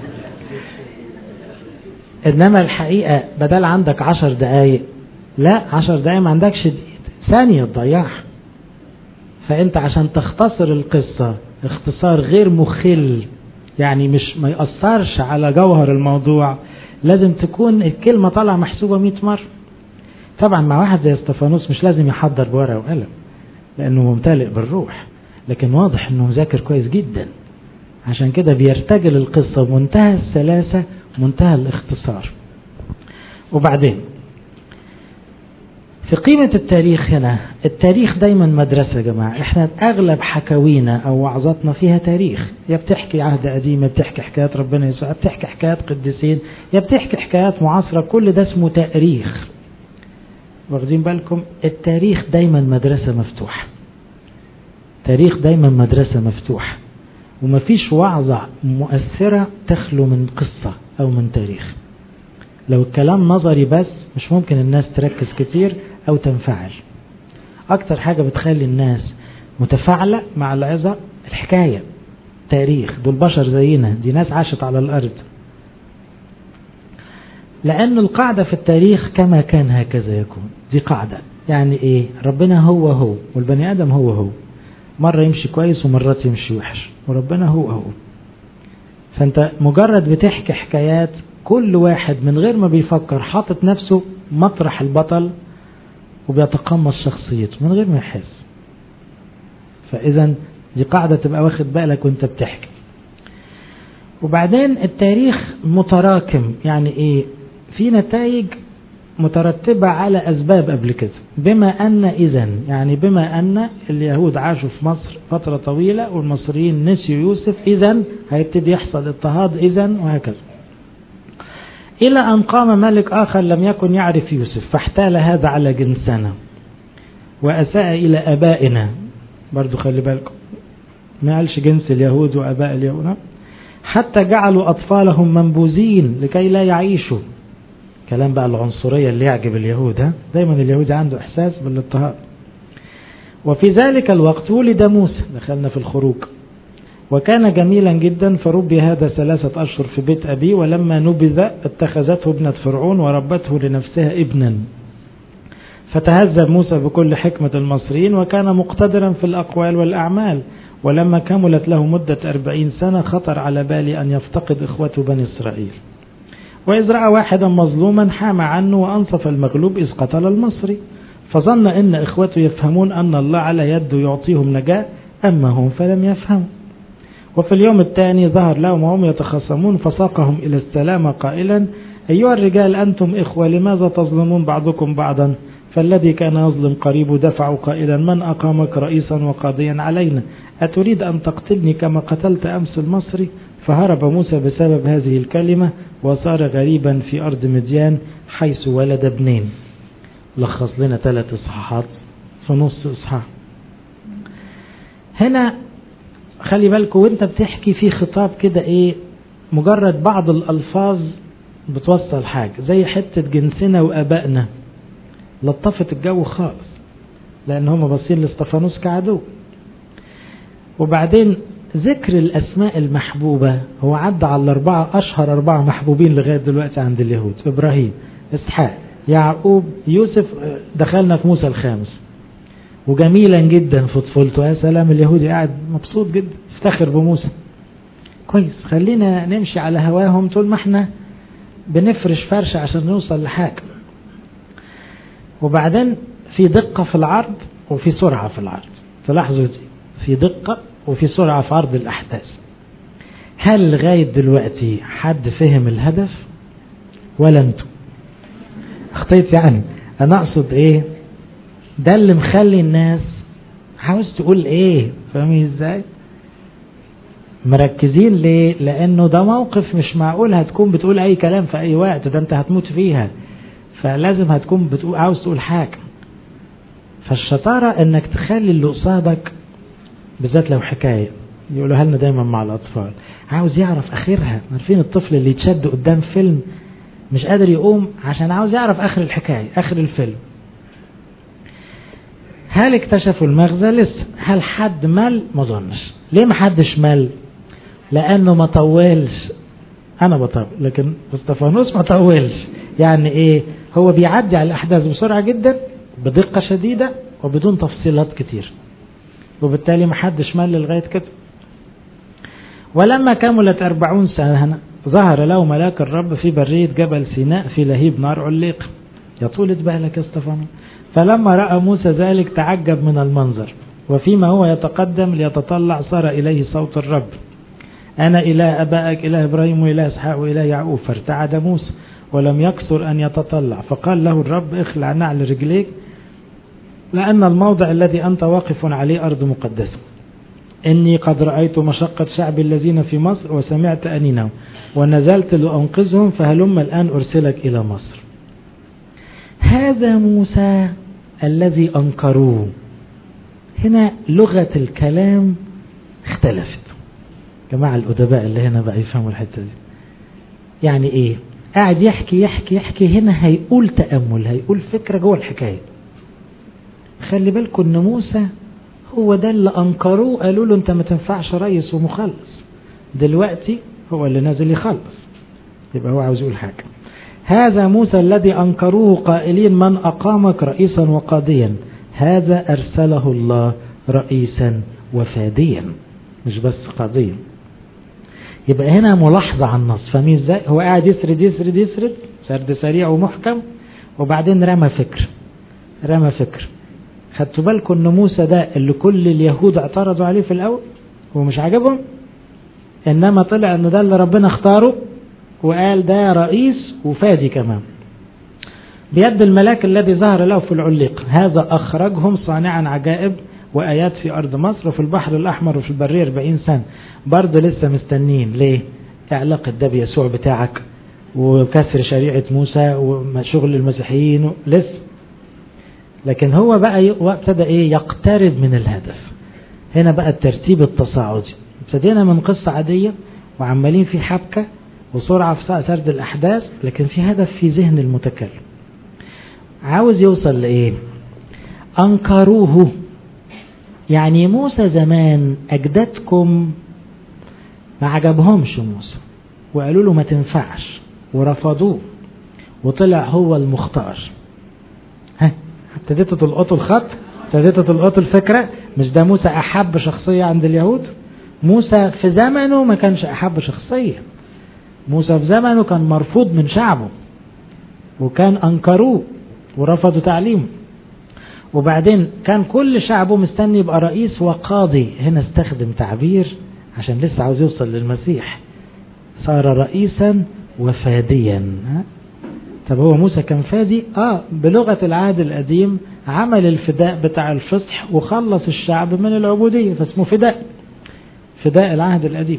انما الحقيقة بدل عندك عشر دقايق لا عشر دقايق ما عندكش ثانية تضيعها فانت عشان تختصر القصة اختصار غير مخل يعني مش ما يأثرش على جوهر الموضوع لازم تكون الكلمة طالعة محسوبة 100 مرة طبعا مع واحد زي استفانوس مش لازم يحضر بورقة وقلم لأنه ممتلئ بالروح لكن واضح أنه مذاكر كويس جدا عشان كده بيرتجل القصة بمنتهى السلاسة منتهى الاختصار وبعدين في قيمة التاريخ هنا التاريخ دايما مدرسة يا جماعة احنا اغلب حكاوينا او وعظاتنا فيها تاريخ يا بتحكي عهد قديم يا بتحكي حكايات ربنا يسوع يا بتحكي حكايات قديسين يا بتحكي حكايات معاصرة كل ده اسمه تاريخ واخدين بالكم التاريخ دايما مدرسة مفتوحة تاريخ دايما مدرسة مفتوحة ومفيش وعظة مؤثرة تخلو من قصة أو من تاريخ لو الكلام نظري بس مش ممكن الناس تركز كتير أو تنفعل أكتر حاجة بتخلي الناس متفاعلة مع العظة الحكاية تاريخ دول بشر زينا دي ناس عاشت على الأرض لأن القاعدة في التاريخ كما كان هكذا يكون دي قاعدة يعني إيه ربنا هو هو والبني آدم هو هو مرة يمشي كويس ومرات يمشي وحش وربنا هو هو فأنت مجرد بتحكي حكايات كل واحد من غير ما بيفكر حاطط نفسه مطرح البطل وبيتقمص شخصيته من غير ما يحس فإذا دي قاعدة تبقى واخد بالك وانت بتحكي وبعدين التاريخ متراكم يعني ايه في نتائج مترتبة على أسباب قبل كده بما أن إذا يعني بما أن اليهود عاشوا في مصر فترة طويلة والمصريين نسيوا يوسف إذا هيبتدي يحصل اضطهاد إذا وهكذا إلى أن قام ملك آخر لم يكن يعرف يوسف فاحتال هذا على جنسنا وأساء إلى أبائنا برضو خلي بالكم ما قالش جنس اليهود وأباء اليهود حتى جعلوا أطفالهم منبوذين لكي لا يعيشوا كلام بقى العنصرية اللي يعجب اليهود ها دايما اليهود عنده إحساس بالاضطهاد وفي ذلك الوقت ولد موسى دخلنا في الخروج وكان جميلا جدا فربي هذا ثلاثة أشهر في بيت أبيه ولما نبذ اتخذته ابنة فرعون وربته لنفسها ابنا فتهذب موسى بكل حكمة المصريين وكان مقتدرا في الأقوال والأعمال ولما كملت له مدة أربعين سنة خطر على بالي أن يفتقد إخوته بني إسرائيل وإذ رأى واحدا مظلوما حام عنه وأنصف المغلوب إذ قتل المصري فظن إن إخوته يفهمون أن الله على يده يعطيهم نجاة أما هم فلم يفهموا وفي اليوم الثاني ظهر لهم وهم يتخاصمون فساقهم إلى السلامة قائلا أيها الرجال أنتم إخوة لماذا تظلمون بعضكم بعضا فالذي كان يظلم قريب دفع قائلا من أقامك رئيسا وقاضيا علينا أتريد أن تقتلني كما قتلت أمس المصري فهرب موسى بسبب هذه الكلمة وصار غريبا في أرض مديان حيث ولد ابنين لخص لنا ثلاث إصحاحات في نص إصحاح هنا خلي بالكم وانت بتحكي في خطاب كده ايه مجرد بعض الألفاظ بتوصل حاجة زي حتة جنسنا وأبائنا لطفت الجو خالص لأن هم باصين لاستفانوس كعدو وبعدين ذكر الأسماء المحبوبة هو عدى على الأربعة أشهر أربعة محبوبين لغاية دلوقتي عند اليهود إبراهيم إسحاق يعقوب يوسف دخلنا في موسى الخامس وجميلا جدا في طفولته يا سلام اليهودي قاعد مبسوط جدا يفتخر بموسى كويس خلينا نمشي على هواهم طول ما احنا بنفرش فرشة عشان نوصل لحاجة وبعدين في دقة في العرض وفي سرعة في العرض تلاحظوا دي في دقة وفي سرعة في عرض الأحداث هل لغاية دلوقتي حد فهم الهدف ولا انتم اخطيت يعني انا اقصد ايه ده اللي مخلي الناس عاوز تقول ايه فاهمين ازاي مركزين ليه لانه ده موقف مش معقول هتكون بتقول اي كلام في اي وقت ده انت هتموت فيها فلازم هتكون بتقول عاوز تقول حاجة فالشطارة انك تخلي اللي قصادك بالذات لو حكاية يقولوها لنا دايما مع الأطفال عاوز يعرف آخرها عارفين الطفل اللي يتشد قدام فيلم مش قادر يقوم عشان عاوز يعرف آخر الحكاية آخر الفيلم هل اكتشفوا المغزى لسه هل حد مل ما اظنش ليه ما حدش مل لانه ما طولش انا بطول لكن استفانوس ما طولش يعني ايه هو بيعدي على الاحداث بسرعه جدا بدقه شديده وبدون تفصيلات كتير وبالتالي ما حدش مل لغايه كده ولما كملت أربعون سنة ظهر له ملاك الرب في برية جبل سيناء في لهيب نار عليق يا طولة بالك يا استفانوس فلما رأى موسى ذلك تعجب من المنظر وفيما هو يتقدم ليتطلع صار إليه صوت الرب أنا إله أبائك إله إبراهيم وإله إسحاق وإله يعقوب فارتعد موسى ولم يكثر أن يتطلع فقال له الرب اخلع نعل رجليك لأن الموضع الذي أنت واقف عليه أرض مقدسة إني قد رأيت مشقة شعبي الذين في مصر وسمعت أنينهم ونزلت لأنقذهم فهلم الآن أرسلك إلى مصر هذا موسى الذي أنكروه هنا لغة الكلام اختلفت جماعة الأدباء اللي هنا بقى يفهموا الحتة دي يعني إيه قاعد يحكي يحكي يحكي هنا هيقول تأمل هيقول فكرة جوه الحكاية خلي بالكم ان موسى هو ده اللي انكروه قالوا له انت ما تنفعش رئيس ومخلص دلوقتي هو اللي نازل يخلص يبقى هو عاوز يقول حاجة هذا موسى الذي أنكروه قائلين من أقامك رئيسا وقاضيا هذا أرسله الله رئيسا وفاديا مش بس قاضيا يبقى هنا ملاحظة على النص فاهمين ازاي هو قاعد يسرد يسرد يسرد سرد سريع ومحكم وبعدين رمى فكر رمى فكر خدتوا بالكم ان موسى ده اللي كل اليهود اعترضوا عليه في الاول ومش عاجبهم انما طلع انه ده اللي ربنا اختاره وقال ده رئيس وفادي كمان بيد الملاك الذي ظهر له في العليق هذا أخرجهم صانعا عجائب وآيات في أرض مصر وفي البحر الأحمر وفي البرية 40 سنة برضه لسه مستنين ليه علاقة ده بيسوع بتاعك وكسر شريعة موسى وشغل المسيحيين لسه لكن هو بقى ابتدى ايه يقترب من الهدف هنا بقى الترتيب التصاعدي ابتدينا من قصة عادية وعمالين في حبكة وسرعة في سرد الأحداث لكن في هدف في ذهن المتكلم عاوز يوصل لإيه أنكروه يعني موسى زمان أجدادكم ما عجبهمش موسى وقالوا له ما تنفعش ورفضوه وطلع هو المختار ها ابتديتوا تلقطوا الخط ابتديتوا تلقطوا الفكرة مش ده موسى أحب شخصية عند اليهود موسى في زمنه ما كانش أحب شخصية موسى في زمنه كان مرفوض من شعبه وكان أنكروه ورفضوا تعليمه وبعدين كان كل شعبه مستني يبقى رئيس وقاضي هنا استخدم تعبير عشان لسه عاوز يوصل للمسيح صار رئيسا وفاديا طب هو موسى كان فادي اه بلغة العهد القديم عمل الفداء بتاع الفصح وخلص الشعب من العبودية فاسمه فداء فداء العهد القديم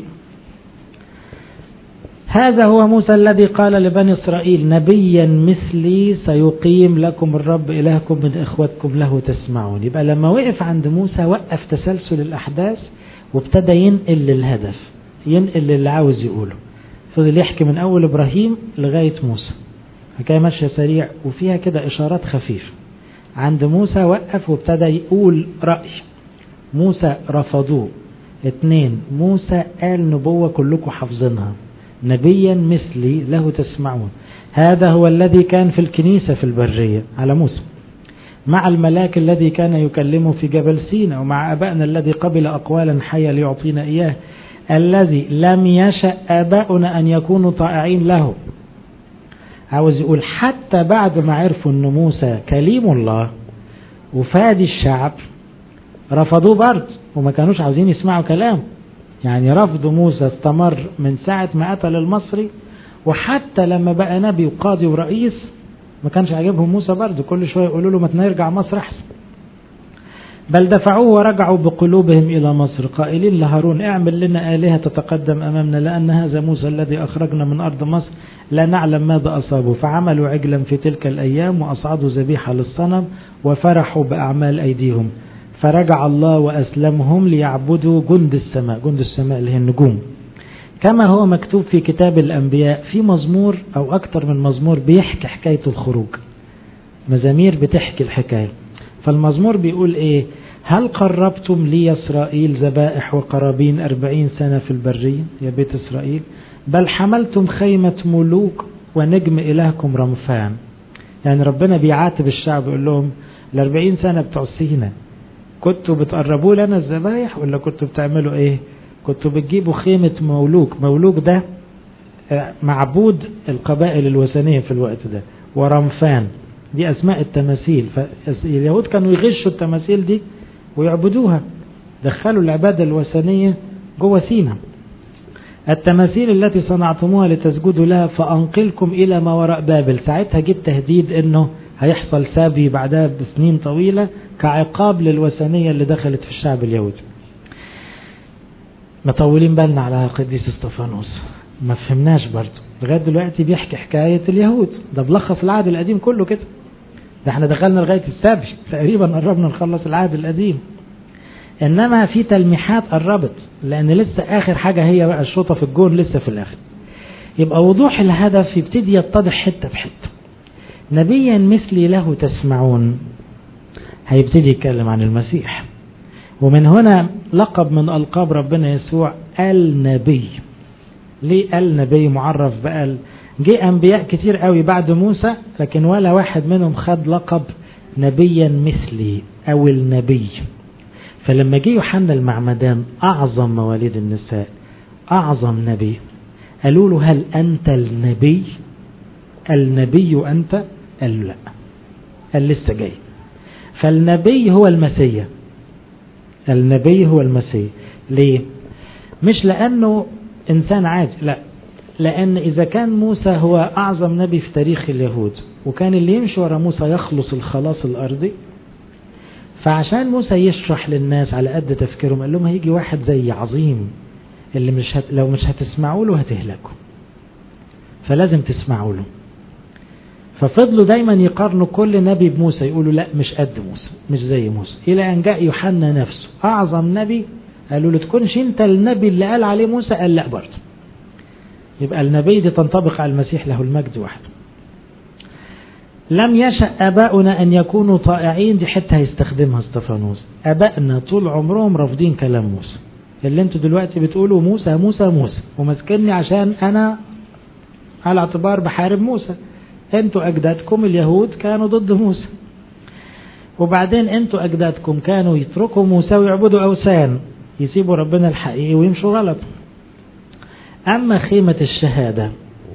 هذا هو موسى الذي قال لبني إسرائيل نبيا مثلي سيقيم لكم الرب إلهكم من إخوتكم له تسمعون يبقى لما وقف عند موسى وقف تسلسل الأحداث وابتدى ينقل للهدف ينقل للي عاوز يقوله فضل يحكي من أول إبراهيم لغاية موسى حكاية ماشية سريع وفيها كده إشارات خفيفة عند موسى وقف وابتدى يقول رأي موسى رفضوه اتنين موسى قال نبوة كلكم حافظينها نبيا مثلي له تسمعون هذا هو الذي كان في الكنيسة في البرية على موسى مع الملاك الذي كان يكلمه في جبل سينا ومع أبائنا الذي قبل أقوالا حية ليعطينا إياه الذي لم يشأ آباؤنا أن يكونوا طائعين له عاوز يقول حتى بعد ما عرفوا أن موسى كليم الله وفادي الشعب رفضوه برضه وما كانوش عاوزين يسمعوا كلامه يعني رفض موسى استمر من ساعة ما قتل المصري وحتى لما بقى نبي وقاضي ورئيس ما كانش عاجبهم موسى برضه كل شوية يقولوا له ما نرجع مصر أحسن بل دفعوه ورجعوا بقلوبهم إلى مصر قائلين لهارون اعمل لنا آلهة تتقدم أمامنا لأن هذا موسى الذي أخرجنا من أرض مصر لا نعلم ماذا أصابوا فعملوا عجلا في تلك الأيام وأصعدوا ذبيحة للصنم وفرحوا بأعمال أيديهم فرجع الله وأسلمهم ليعبدوا جند السماء جند السماء اللي هي النجوم كما هو مكتوب في كتاب الأنبياء في مزمور أو أكثر من مزمور بيحكي حكاية الخروج مزامير بتحكي الحكاية فالمزمور بيقول إيه هل قربتم لي يا إسرائيل ذبائح وقرابين أربعين سنة في البرية يا بيت إسرائيل بل حملتم خيمة ملوك ونجم إلهكم رمفان يعني ربنا بيعاتب الشعب يقول لهم الأربعين سنة بتوع سينا كنتوا بتقربوا لنا الذبايح ولا كنتوا بتعملوا ايه كنتوا بتجيبوا خيمة مولوك مولوك ده معبود القبائل الوثنية في الوقت ده ورمفان دي أسماء التماثيل فاليهود كانوا يغشوا التماثيل دي ويعبدوها دخلوا العبادة الوثنية جوه سينا التماثيل التي صنعتموها لتسجدوا لها فأنقلكم إلى ما وراء بابل ساعتها جه تهديد أنه هيحصل سبي بعدها بسنين طويلة كعقاب للوثنية اللي دخلت في الشعب اليهودي مطولين بالنا على قديس استفانوس ما فهمناش برضه لغاية دلوقتي بيحكي حكاية اليهود ده بلخص العهد القديم كله كده ده احنا دخلنا لغاية السبي تقريبا قربنا نخلص العهد القديم انما في تلميحات قربت لان لسه اخر حاجة هي بقى الشوطة في الجون لسه في الاخر يبقى وضوح الهدف يبتدي يتضح حتة بحتة نبيا مثلي له تسمعون هيبتدي يتكلم عن المسيح ومن هنا لقب من ألقاب ربنا يسوع النبي ليه النبي معرف بقال جه أنبياء كتير قوي بعد موسى لكن ولا واحد منهم خد لقب نبيا مثلي أو النبي فلما جه يوحنا المعمدان أعظم مواليد النساء أعظم نبي قالوا له هل أنت النبي النبي أنت قال له لا قال لسه جاي فالنبي هو المسيح النبي هو المسيح ليه مش لأنه إنسان عادي لا لأن إذا كان موسى هو أعظم نبي في تاريخ اليهود وكان اللي يمشي ورا موسى يخلص الخلاص الأرضي فعشان موسى يشرح للناس على قد تفكيرهم قال لهم هيجي واحد زي عظيم اللي مش هت... لو مش هتسمعوا له هتهلكوا فلازم تسمعوا له ففضلوا دايما يقارنوا كل نبي بموسى يقولوا لا مش قد موسى مش زي موسى إلى أن جاء يوحنا نفسه أعظم نبي قالوا له تكونش أنت النبي اللي قال عليه موسى قال لا برضه يبقى النبي دي تنطبق على المسيح له المجد وحده لم يشأ أباؤنا أن يكونوا طائعين دي حتة هيستخدمها استفانوس أبائنا طول عمرهم رافضين كلام موسى اللي انتوا دلوقتي بتقولوا موسى موسى موسى ومسكني عشان أنا على اعتبار بحارب موسى انتوا أجدادكم اليهود كانوا ضد موسى وبعدين انتوا أجدادكم كانوا يتركوا موسى ويعبدوا أوثان يسيبوا ربنا الحقيقي ويمشوا غلط أما خيمة الشهادة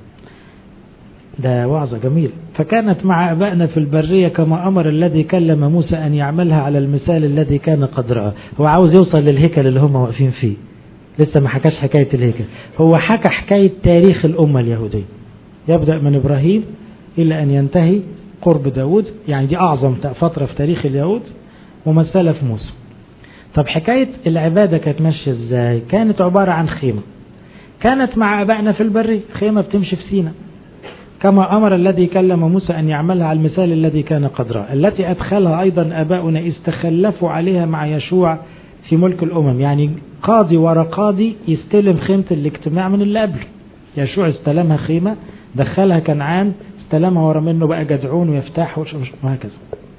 ده وعظة جميل فكانت مع أبائنا في البرية كما أمر الذي كلم موسى أن يعملها على المثال الذي كان قد رأى هو عاوز يوصل للهيكل اللي هم واقفين فيه لسه ما حكاش حكاية الهيكل هو حكى حكاية تاريخ الأمة اليهودية يبدأ من إبراهيم إلى أن ينتهي قرب داود يعني دي أعظم فترة في تاريخ اليهود ممثلة في موسى طب حكاية العبادة كانت ماشية ازاي كانت عبارة عن خيمة كانت مع أبائنا في البرية خيمة بتمشي في سينا كما أمر الذي كلم موسى أن يعملها على المثال الذي كان قد رأى التي أدخلها أيضا أباؤنا استخلفوا عليها مع يشوع في ملك الأمم يعني قاضي ورا قاضي يستلم خيمة الاجتماع من اللي قبله يشوع استلمها خيمة دخلها كنعان استلمها ورا منه بقى جدعون ويفتح وهكذا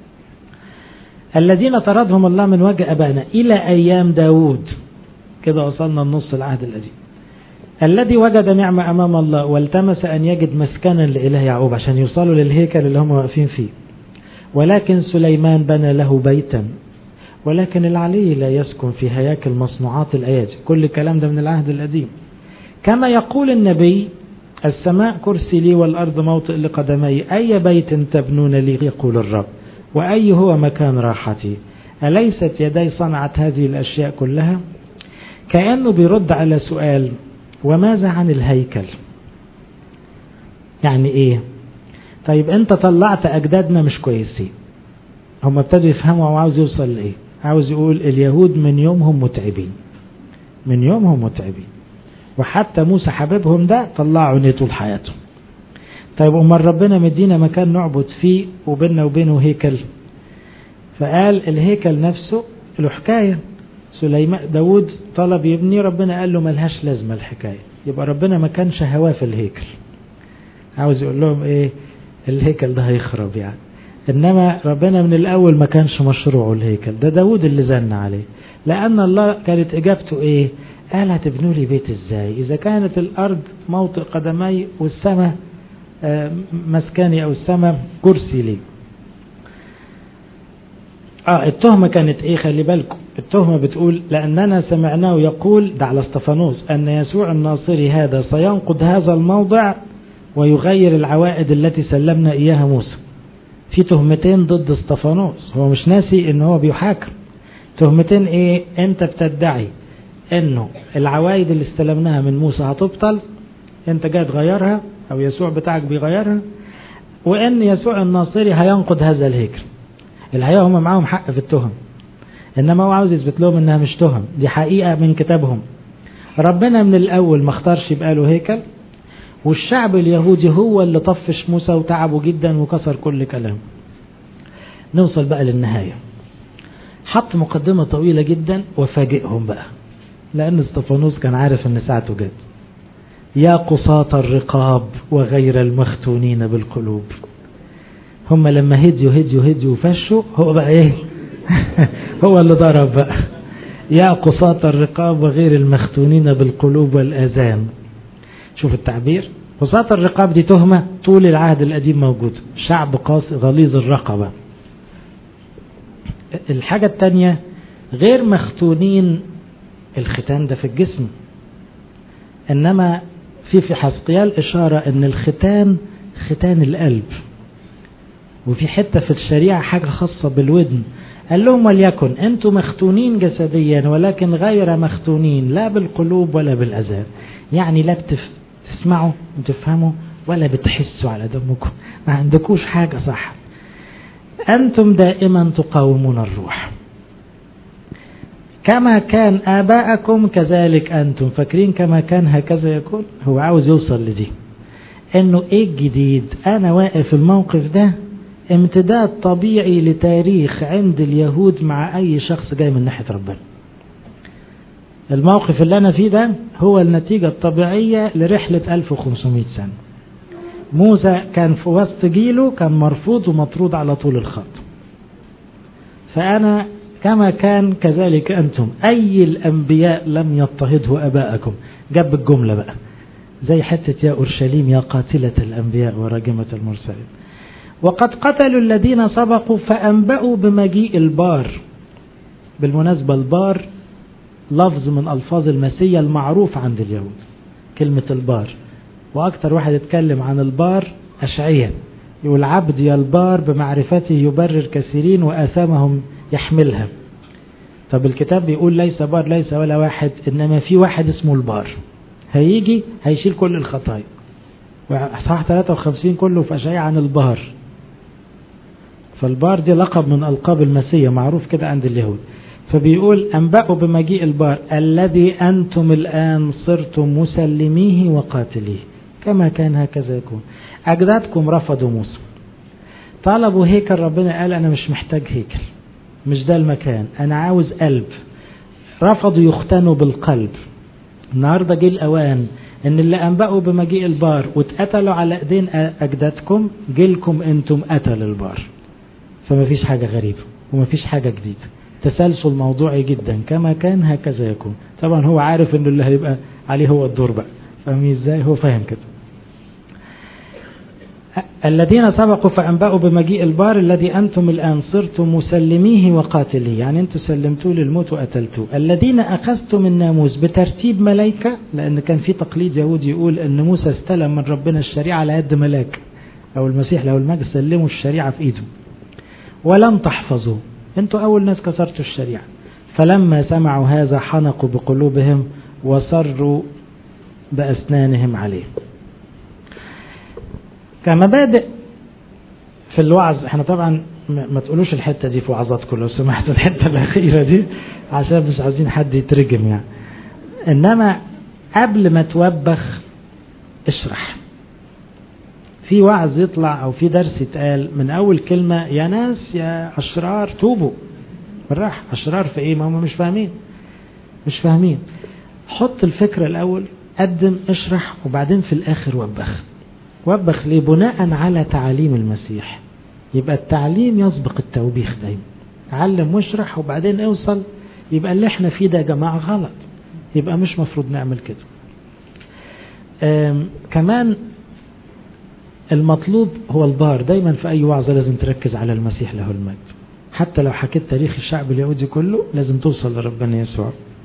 الذين طردهم الله من وجه أبائنا إلى أيام داود كده وصلنا النص العهد القديم الذي وجد نعمة أمام الله والتمس أن يجد مسكنا لإله يعقوب عشان يوصلوا للهيكل اللي هم واقفين فيه ولكن سليمان بنى له بيتا ولكن العلي لا يسكن في هياكل مصنوعات الأيادي كل الكلام ده من العهد القديم كما يقول النبي السماء كرسي لي والأرض موطئ لقدمي أي بيت تبنون لي يقول الرب وأي هو مكان راحتي أليست يدي صنعت هذه الأشياء كلها كأنه بيرد على سؤال وماذا عن الهيكل يعني ايه طيب انت طلعت اجدادنا مش كويسين هم ابتدوا يفهموا هو عاوز يوصل لايه عاوز يقول اليهود من يومهم متعبين من يومهم متعبين وحتى موسى حبيبهم ده طلعوا عينيه طول حياتهم طيب امال ربنا مدينا مكان نعبد فيه وبيننا وبينه هيكل فقال الهيكل نفسه له حكايه سليمان داود طلب يبني ربنا قال له ملهاش لازمة الحكاية يبقى ربنا ما كانش هواه في الهيكل عاوز يقول لهم ايه الهيكل ده هيخرب يعني انما ربنا من الاول ما كانش مشروعه الهيكل ده داود اللي زن عليه لان الله كانت اجابته ايه قال هتبنوا لي بيت ازاي اذا كانت الارض موطئ قدمي والسماء مسكني او السماء كرسي لي اه التهمة كانت ايه خلي بالكم التهمة بتقول لأننا سمعناه يقول ده على استفانوس أن يسوع الناصري هذا سينقض هذا الموضع ويغير العوائد التي سلمنا إياها موسى في تهمتين ضد استفانوس هو مش ناسي ان هو بيحاكم تهمتين ايه انت بتدعي انه العوائد اللي استلمناها من موسى هتبطل انت جاي تغيرها او يسوع بتاعك بيغيرها وان يسوع الناصري هينقض هذا الهيكل الحقيقة هم معاهم حق في التهم انما هو عاوز يثبت لهم انها مش تهم دي حقيقة من كتابهم ربنا من الاول ما اختارش يبقى له هيكل والشعب اليهودي هو اللي طفش موسى وتعبه جدا وكسر كل كلامه نوصل بقى للنهاية حط مقدمة طويلة جدا وفاجئهم بقى لأن استفانوس كان عارف أن ساعته جت يا قصاة الرقاب وغير المختونين بالقلوب هم لما هديوا هديوا هديوا وفشوا هو بقى ايه هو اللي ضرب بقى يا قصاة الرقاب وغير المختونين بالقلوب والآذان شوف التعبير قصاة الرقاب دي تهمة طول العهد القديم موجود شعب قاسي غليظ الرقبة الحاجة التانية غير مختونين الختان ده في الجسم إنما في في حسقيال إشارة أن الختان ختان القلب وفي حتة في الشريعة حاجة خاصة بالودن قال لهم وليكن أنتم مختونين جسديا ولكن غير مختونين لا بالقلوب ولا بالأذان يعني لا بتسمعوا وتفهموا ولا بتحسوا على دمكم ما عندكوش حاجة صح أنتم دائما تقاومون الروح كما كان آباءكم كذلك أنتم فاكرين كما كان هكذا يكون هو عاوز يوصل لدي انه ايه الجديد انا واقف الموقف ده امتداد طبيعي لتاريخ عند اليهود مع اي شخص جاي من ناحية ربنا الموقف اللي انا فيه ده هو النتيجة الطبيعية لرحلة 1500 سنة موسى كان في وسط جيله كان مرفوض ومطرود على طول الخط فأنا كما كان كذلك أنتم أي الأنبياء لم يضطهده أباءكم جاب الجملة بقى زي حتة يا أورشليم يا قاتلة الأنبياء وراجمة المرسلين وقد قتلوا الذين سبقوا فأنبأوا بمجيء البار بالمناسبة البار لفظ من ألفاظ المسيح المعروف عند اليهود كلمة البار وأكثر واحد يتكلم عن البار أشعية يقول عبد يا البار بمعرفته يبرر كثيرين وآثامهم يحملها طب الكتاب بيقول ليس بار ليس ولا واحد إنما في واحد اسمه البار هيجي هيشيل كل الخطايا صح 53 كله في أشعية عن البار فالبار دي لقب من ألقاب المسيح معروف كده عند اليهود فبيقول أنبأوا بمجيء البار الذي أنتم الآن صرتم مسلميه وقاتليه كما كان هكذا يكون أجدادكم رفضوا موسى طلبوا هيكل ربنا قال أنا مش محتاج هيكل مش ده المكان أنا عاوز قلب رفضوا يختنوا بالقلب النهاردة جه الأوان إن اللي أنبأوا بمجيء البار واتقتلوا على إيدين أجدادكم جيلكم أنتم قتل البار فما فيش حاجة غريبة وما فيش حاجة جديدة تسلسل موضوعي جدا كما كان هكذا يكون طبعا هو عارف إن اللي هيبقى عليه هو الدور بقى فاهمين ازاي هو فاهم كده الذين سبقوا فأنبأوا بمجيء البار الذي أنتم الآن صرتم مسلميه وقاتليه يعني أنتم سلمتوه للموت وقتلتوه الذين أخذتم الناموس بترتيب ملائكة لأن كان في تقليد يهودي يقول أن موسى استلم من ربنا الشريعة على يد ملاك أو المسيح لو المجد سلموا الشريعة في إيده ولم تحفظوا أنتم أول ناس كسرتوا الشريعة فلما سمعوا هذا حنقوا بقلوبهم وصروا بأسنانهم عليه كمبادئ في الوعظ احنا طبعا ما تقولوش الحتة دي في وعظاتكم لو سمحتوا الحتة الأخيرة دي عشان مش عايزين حد يترجم يعني إنما قبل ما توبخ اشرح في وعظ يطلع أو في درس يتقال من أول كلمة يا ناس يا أشرار توبوا بالراحة أشرار في إيه ما هم مش فاهمين مش فاهمين حط الفكرة الأول قدم اشرح وبعدين في الآخر وبخ وبخ ليه بناء على تعاليم المسيح يبقى التعليم يسبق التوبيخ دايما علم واشرح وبعدين اوصل يبقى اللي احنا فيه ده يا جماعة غلط يبقى مش مفروض نعمل كده كمان المطلوب هو البار دايما في أي وعظة لازم تركز على المسيح له المجد حتى لو حكيت تاريخ الشعب اليهودي كله لازم توصل لربنا يسوع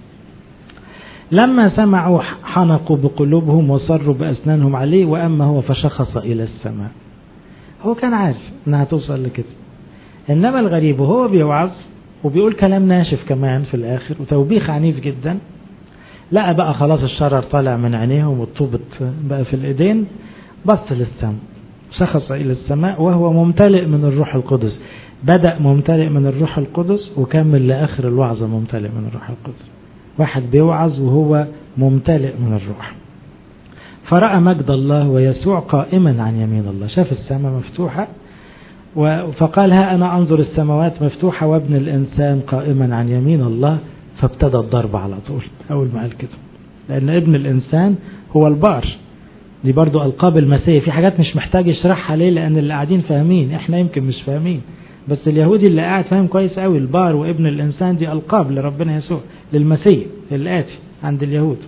لما سمعوا حنقوا بقلوبهم وصروا بأسنانهم عليه وأما هو فشخص إلى السماء هو كان عارف انها توصل لكده انما الغريب وهو بيوعظ وبيقول كلام ناشف كمان في الاخر وتوبيخ عنيف جدا لقى بقى خلاص الشرر طالع من عينيهم والطوبة بقى في الايدين بص للسماء شخص الى السماء وهو ممتلئ من الروح القدس بدأ ممتلئ من الروح القدس وكمل لآخر الوعظة ممتلئ من الروح القدس واحد بيوعظ وهو ممتلئ من الروح فرأى مجد الله ويسوع قائما عن يمين الله شاف السماء مفتوحة فقال ها أنا أنظر السماوات مفتوحة وابن الإنسان قائما عن يمين الله فابتدى الضرب على طول أول ما قال كده لأن ابن الإنسان هو البار دي برضو ألقاب المسيح في حاجات مش محتاج يشرحها ليه لأن اللي قاعدين فاهمين احنا يمكن مش فاهمين بس اليهودي اللي قاعد فاهم كويس قوي البار وابن الإنسان دي ألقاب لربنا يسوع للمسيح الآتي عند اليهود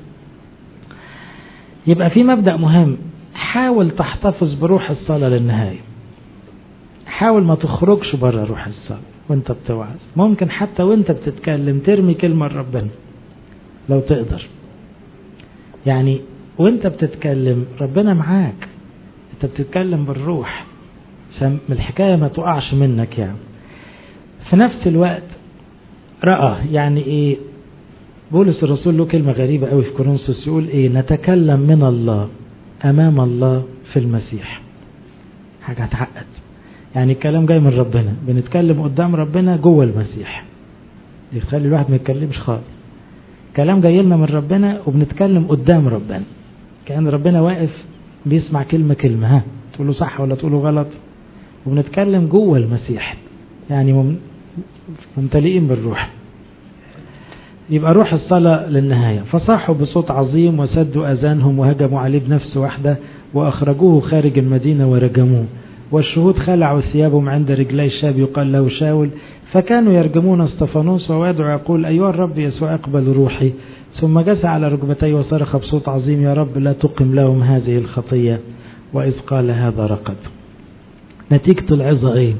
يبقى في مبدأ مهم حاول تحتفظ بروح الصلاة للنهاية حاول ما تخرجش بره روح الصلاة وانت بتوعظ ممكن حتى وانت بتتكلم ترمي كلمة لربنا لو تقدر يعني وانت بتتكلم ربنا معاك انت بتتكلم بالروح عشان الحكاية ما تقعش منك يعني في نفس الوقت رأى يعني ايه بولس الرسول له كلمة غريبة قوي في كورنثوس يقول ايه نتكلم من الله امام الله في المسيح حاجة هتعقد يعني الكلام جاي من ربنا بنتكلم قدام ربنا جوه المسيح دي تخلي الواحد ما يتكلمش خالص كلام جاي لنا من ربنا وبنتكلم قدام ربنا كأن ربنا واقف بيسمع كلمة كلمة ها تقوله صح ولا تقوله غلط وبنتكلم جوه المسيح يعني ممتلئين بالروح يبقى روح الصلاة للنهاية فصاحوا بصوت عظيم وسدوا أذانهم وهجموا عليه بنفس واحدة وأخرجوه خارج المدينة ورجموه والشهود خلعوا ثيابهم عند رجلي الشاب يقال له شاول فكانوا يرجمون استفانوس ووادع يقول أيها الرب يسوع اقبل روحي ثم جس على ركبتيه وصرخ بصوت عظيم يا رب لا تقم لهم هذه الخطية وإذ قال هذا رقد نتيجة العظة ايه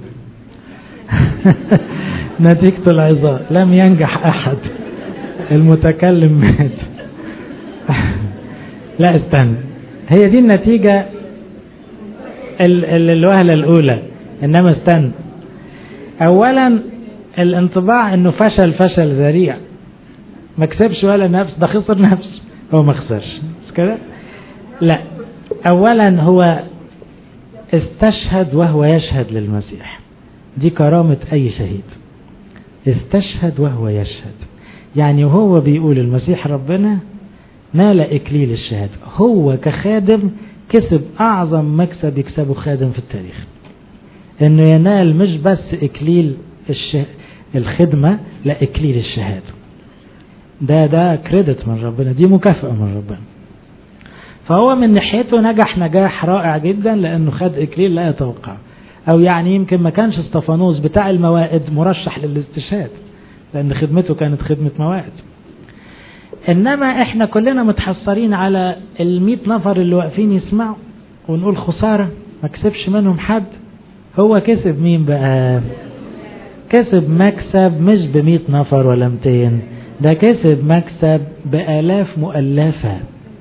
نتيجة العظة لم ينجح أحد المتكلم مات لا استنى هي دي النتيجة الوهلة الأولى إنما استنى أولا الانطباع إنه فشل فشل ذريع ما كسبش ولا نفس ده خسر نفس هو ما خسرش مش كده لا أولا هو استشهد وهو يشهد للمسيح دي كرامة أي شهيد استشهد وهو يشهد يعني وهو بيقول المسيح ربنا نال إكليل الشهادة هو كخادم كسب أعظم مكسب يكسبه خادم في التاريخ إنه ينال مش بس إكليل الشه... الخدمة لا إكليل الشهادة ده ده كريدت من ربنا دي مكافأة من ربنا فهو من ناحيته نجح نجاح رائع جدا لأنه خد إكليل لا يتوقع أو يعني يمكن ما كانش استفانوس بتاع الموائد مرشح للاستشهاد لأن خدمته كانت خدمة موائد إنما إحنا كلنا متحصرين على المئة نفر اللي واقفين يسمعوا ونقول خسارة ما كسبش منهم حد هو كسب مين بقى كسب مكسب مش بمئة نفر ولا 200 ده كسب مكسب بآلاف مؤلفة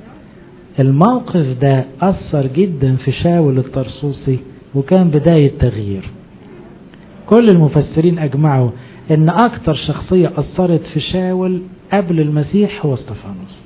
الموقف ده أثر جدا في شاول الطرسوسي وكان بداية تغيير كل المفسرين أجمعوا ان اكتر شخصية اثرت في شاول قبل المسيح هو استفانوس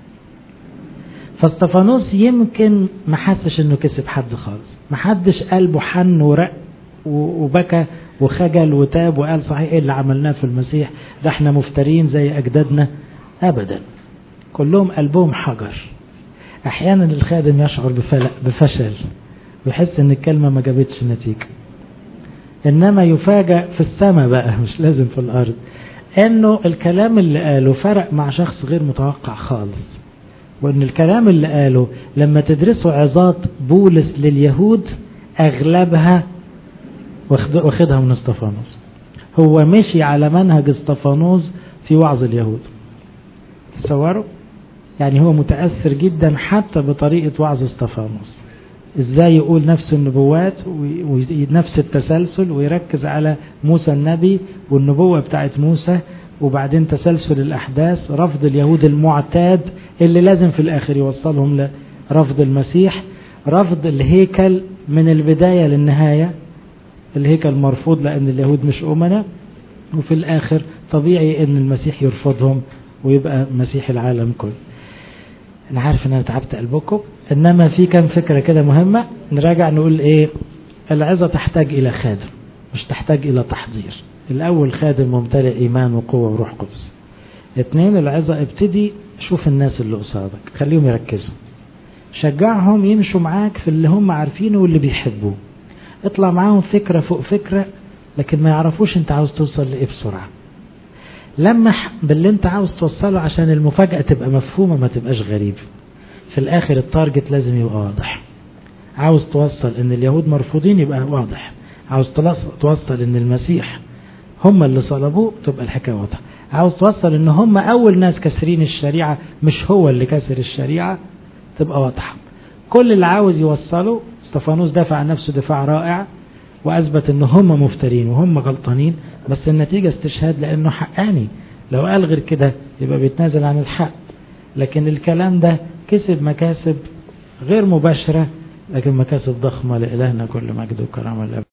فاستفانوس يمكن ما حسش انه كسب حد خالص ما حدش قلبه حن ورق وبكى وخجل وتاب وقال صحيح ايه اللي عملناه في المسيح ده احنا مفترين زي اجدادنا ابدا كلهم قلبهم حجر احيانا الخادم يشعر بفشل ويحس ان الكلمة ما جابتش نتيجة انما يفاجأ في السماء بقى مش لازم في الارض انه الكلام اللي قاله فرق مع شخص غير متوقع خالص وان الكلام اللي قاله لما تدرسوا عظات بولس لليهود اغلبها واخدها من استفانوس هو مشي على منهج استفانوس في وعظ اليهود تصوروا يعني هو متأثر جدا حتى بطريقة وعظ استفانوس ازاي يقول نفس النبوات ونفس التسلسل ويركز على موسى النبي والنبوة بتاعت موسى وبعدين تسلسل الأحداث رفض اليهود المعتاد اللي لازم في الآخر يوصلهم لرفض المسيح رفض الهيكل من البداية للنهاية الهيكل مرفوض لأن اليهود مش أمنا وفي الآخر طبيعي أن المسيح يرفضهم ويبقى مسيح العالم كله أنا عارف أن أنا تعبت قلبكم إنما في كم فكرة كده مهمة نراجع نقول إيه العظة تحتاج إلى خادم مش تحتاج إلى تحضير الأول خادم ممتلئ إيمان وقوة وروح قدس اثنين العظة ابتدي شوف الناس اللي قصادك خليهم يركزوا شجعهم يمشوا معاك في اللي هم عارفينه واللي بيحبوه اطلع معاهم فكرة فوق فكرة لكن ما يعرفوش انت عاوز توصل لإيه بسرعة لمح باللي انت عاوز توصله عشان المفاجأة تبقى مفهومة ما تبقاش غريب في الآخر التارجت لازم يبقى واضح عاوز توصل ان اليهود مرفوضين يبقى واضح عاوز توصل ان المسيح هم اللي صلبوه تبقى الحكاية واضحة عاوز توصل ان هم اول ناس كسرين الشريعة مش هو اللي كسر الشريعة تبقى واضحة كل اللي عاوز يوصله استفانوس دافع عن نفسه دفاع رائع واثبت ان هم مفترين وهم غلطانين بس النتيجة استشهاد لانه حقاني لو قال غير كده يبقى بيتنازل عن الحق لكن الكلام ده كسب مكاسب غير مباشرة لكن مكاسب ضخمة لإلهنا كل مجد وكرامة